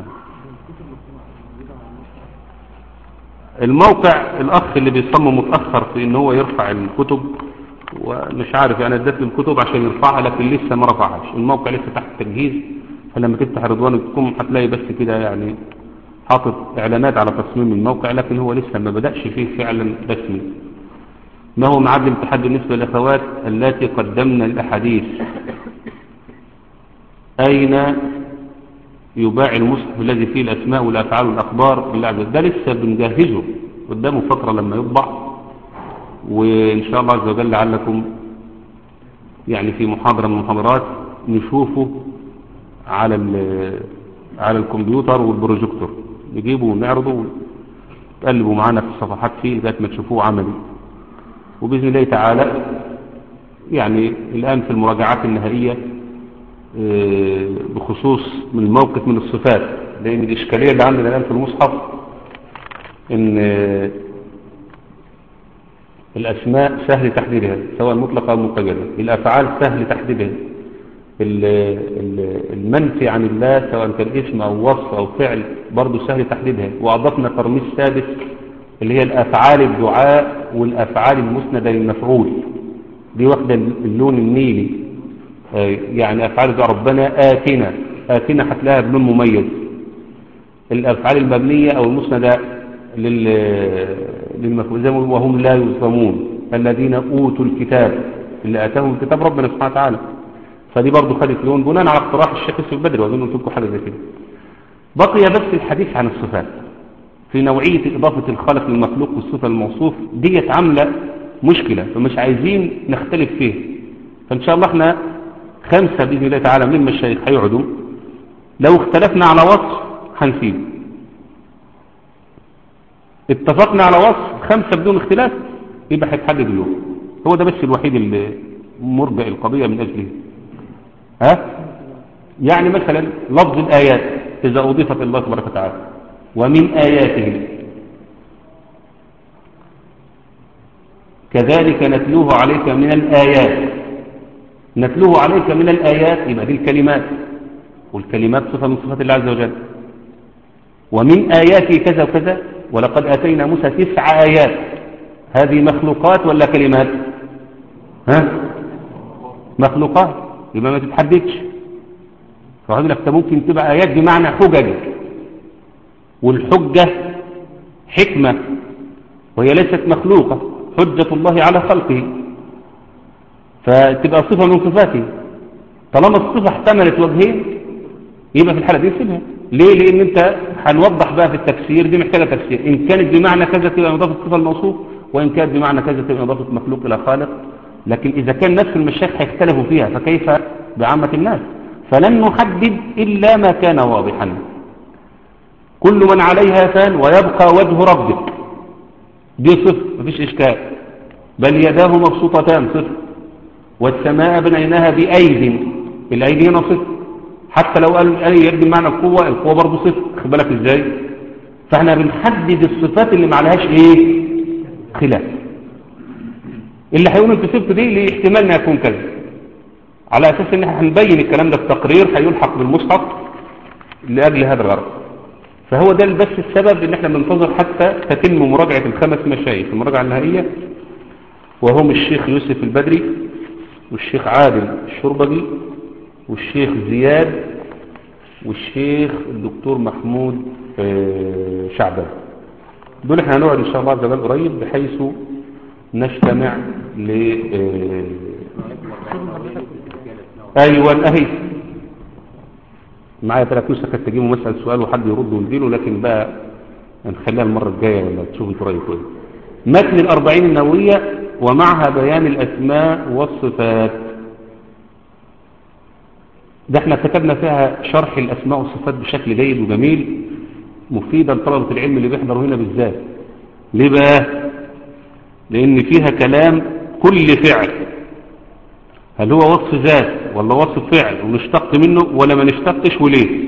الموقع الأخ اللي بيصمم متأخر في ان هو يرفع الكتب ومش عارف يعني اديت له الكتب عشان يرفعها لكن لسه ما رفعهاش الموقع لسه تحت التجهيز فلما تفتح رضوان الكم هتلاقي بس كده يعني حاطط اعلانات على تصميم الموقع لكن هو لسه ما بدأش فيه فعلا رسمي ما هو معد الامتحان بالنسبة للأخوات التي قدمنا الأحاديث أين يباع المصحف الذي فيه الأسماء والأفعال والأخبار بالله ده لسه بنجهزه قدامه فترة لما يطبع وإن شاء الله عز وجل لعلكم يعني في محاضرة من المحاضرات نشوفه على ال- على الكمبيوتر والبروجيكتور نجيبه ونعرضه وتقلبوا معانا في الصفحات فيه لغاية ما تشوفوه عملي وبإذن الله تعالى يعني الآن في المراجعات النهائية آه، بخصوص من الموقف من الصفات لأن الإشكالية اللي عندنا الآن في المصحف إن آه، الأسماء سهل تحديدها سواء مطلقة أو مقيدة الأفعال سهل تحديدها ال- ال- المنفي عن الله سواء كان اسم أو وصف أو فعل برضه سهل تحديدها وأضفنا ترميز سادس اللي هي الأفعال الدعاء والأفعال المسندة للمفعول دي واخدة اللون النيلي آه، يعني أفعال الدعاء ربنا آتنا آتنا هتلاقيها بلون مميز الأفعال المبنية أو المسندة لل- للمفعول زي ما بيقولوا وهم لا يظلمون الذين أوتوا الكتاب اللي آتاهم الكتاب ربنا سبحانه وتعالى فدي برضو خدت لون بناء على اقتراح الشيخ يوسف البدري وأظن قلت لكم حاجة زي كده بقي بس الحديث عن الصفات في نوعية إضافة الخالق للمخلوق والصفة الموصوف ديت عاملة مشكلة فمش عايزين نختلف فيه فإن شاء الله احنا خمسة بإذن الله تعالى من المشايخ هيقعدوا لو اختلفنا على وصف هنسيب اتفقنا على وصف خمسة بدون اختلاف يبقى هيتحدد اليوم هو ده بس الوحيد اللي مرجع القضية من أجله ها يعني مثلا لفظ الآيات إذا أضيفت الله تبارك وتعالى ومن آياته كذلك نتلوه عليك من الآيات نتلوه عليك من الآيات يبقى دي الكلمات والكلمات صفة من صفات الله عز وجل ومن آياته كذا وكذا ولقد أتينا موسى تسع آيات هذه مخلوقات ولا كلمات ها مخلوقات يبقى ما تتحددش فهذا لك ممكن تبقى آيات بمعنى حجج والحجة حكمة وهي ليست مخلوقة حجة الله على خلقه فتبقى صفة من صفاته طالما الصفة احتملت وجهين يبقى في الحالة دي سيبها ليه لان انت هنوضح بقى في التفسير دي محتاجة تفسير ان كانت بمعنى كذا تبقى اضافة صفة الموصوف وان كانت بمعنى كذا تبقى اضافة مخلوق الى خالق لكن اذا كان نفس المشايخ هيختلفوا فيها فكيف بعامة الناس فلن نحدد الا ما كان واضحا كل من عليها فان ويبقى وجه ربك دي صفر مفيش اشكال بل يداه مبسوطتان صفر والسماء بنيناها بأيد الأيدي هنا صفر حتى لو قال أي يد معنى القوة القوة برضه صفر خد بالك ازاي فاحنا بنحدد الصفات اللي ما عليهاش ايه خلاف اللي هيقول انت صفت دي ليه احتمال انها يكون كذا على اساس ان احنا هنبين الكلام ده في تقرير هيلحق بالمصحف لاجل هذا الغرض فهو ده بس السبب ان احنا بننتظر حتى تتم مراجعة الخمس مشايخ المراجعة النهائية وهم الشيخ يوسف البدري والشيخ عادل الشربجي والشيخ زياد والشيخ الدكتور محمود آه، شعبان دول احنا هنقعد ان شاء الله عز وجل قريب بحيث نجتمع ل آه، ايوه اهي معايا ثلاث نسخ تجيبوا مسأل سؤال وحد يرد ويديله لكن بقى نخليها المرة الجاية ولا تشوف انتوا رايكم ايه متن الأربعين النووية ومعها بيان الأسماء والصفات ده احنا كتبنا فيها شرح الأسماء والصفات بشكل جيد وجميل مفيدا لطلبة العلم اللي بيحضروا هنا بالذات ليه بقى لأن فيها كلام كل فعل هل هو وصف ذات ولا وصف فعل ونشتق منه ولا ما نشتقش وليه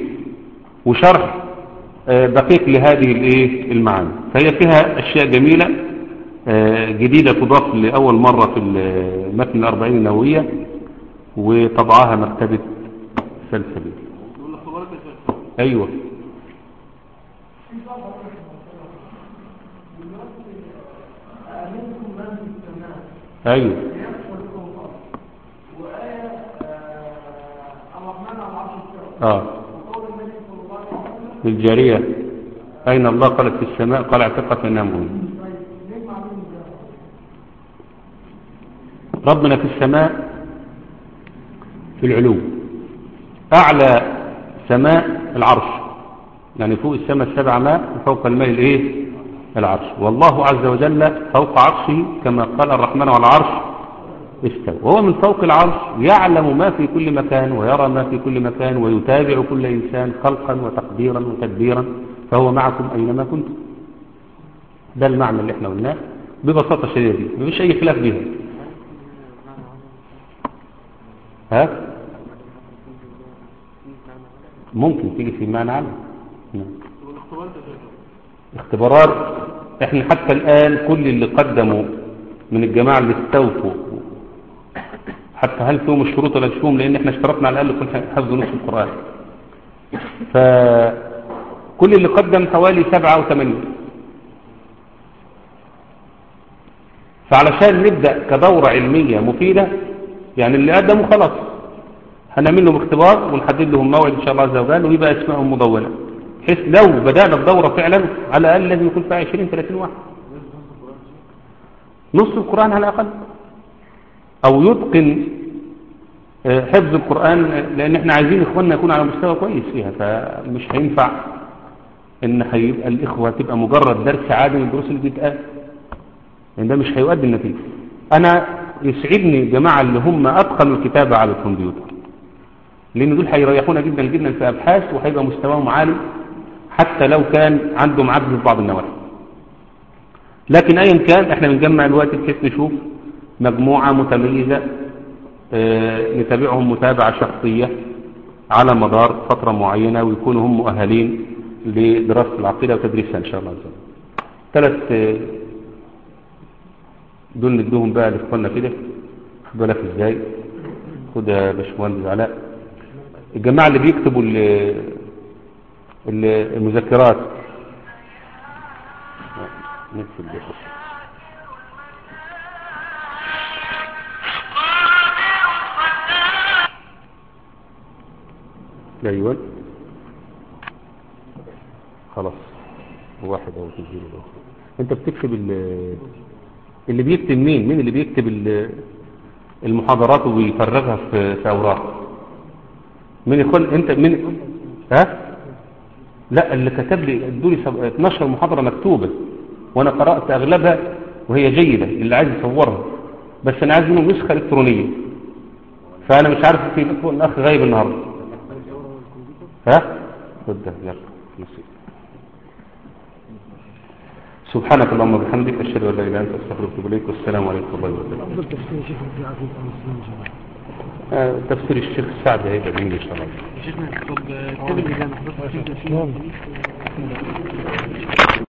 وشرح آه، دقيق لهذه الايه المعاني فهي فيها أشياء جميلة آه، جديدة تضاف لأول مرة في ال- متن الأربعين النووية وطبعها مكتبة سلسبيل يقول لك تبارك يا شيخ أيوة أيوة آه الجارية أين الله قالت في السماء قال اعتقت أنها مهمة ربنا في السماء في العلو أعلى سماء العرش يعني فوق السماء السبع ماء وفوق الماء الايه العرش والله عز وجل فوق عرشه كما قال الرحمن على العرش استوى وهو من فوق العرش يعلم ما في كل مكان ويرى ما في كل مكان ويتابع كل إنسان خلقا وتقديرا وتدبيرا فهو معكم أينما كنتم ده المعنى اللي احنا قلناه ببساطة شديدة دي مفيش أي خلاف بيها ها ممكن تيجي في معنى عام نعم. يقول لك تبارك يا شيخ اختبارات احنا حتى الآن كل اللي قدموا من الجماعة اللي استوفوا حتى هل فيهم الشروط ولا مش فيهم لان احنا اشترطنا على الاقل كل حفظ نصف القرآن فكل اللي قدم حوالي سبعة او ثمانية فعلشان نبدأ كدورة علمية مفيدة يعني اللي قدموا خلاص هنعمل لهم اختبار ونحدد لهم موعد ان شاء الله عز وجل ويبقى اسمائهم مدونة بحيث لو بدأنا الدورة فعلا على الأقل لازم يكون فيها 20 30 واحد نص القرآن على الأقل أو يتقن آه، حفظ القرآن آه، لأن احنا عايزين إخواننا يكون على مستوى كويس فيها فمش هينفع إن هيبقى الإخوة تبقى مجرد درس عادي من الدروس اللي بتتقال لأن ده مش هيؤدي النتيجة أنا يسعدني الجماعة اللي هم أتقنوا الكتابة على الكمبيوتر لأن دول هيريحونا جدا جدا في أبحاث وهيبقى مستواهم عالي حتى لو كان عندهم عجز في بعض النواحي لكن ايا كان احنا بنجمع الوقت بحيث نشوف مجموعة متميزة آه، نتابعهم متابعة شخصية على مدار فترة معينة ويكونوا هم مؤهلين لدراسة العقيدة وتدريسها ان شاء الله عز وجل ثلاث آه، دول ندوهم بقى لاخواننا كده خد بالك ازاي خد يا باشمهندس علاء الجماعة اللي بيكتبوا ال- ال- المذكرات نقفل ده. ايوه خلاص واحد او تسجيل ده انت بتكتب ال- اللي بيكتب مين مين اللي بيكتب ال- المحاضرات ويفرغها في في اوراق مين يقول انت مين ها لا اللي كتب لي ادوني سب- 12 محاضرة مكتوبة وانا قرأت اغلبها وهي جيدة اللي عايز يصورها بس انا عايز منه نسخة الكترونية فانا مش عارف في الاخ غايب النهاردة ها خد ده يلا نسيت سبحانك اللهم وبحمدك اشهد ان لا اله الا انت استغفرك واتوب اليك والسلام عليكم ورحمه الله وبركاته أفضل تفسير شيخ في عقيدة أهل السنة إن شاء الله آه، تفسير الشيخ سعد هيبقى جميل ان شاء الله شيخنا طب الكتاب اللي كان حضرتك فيه ده فيه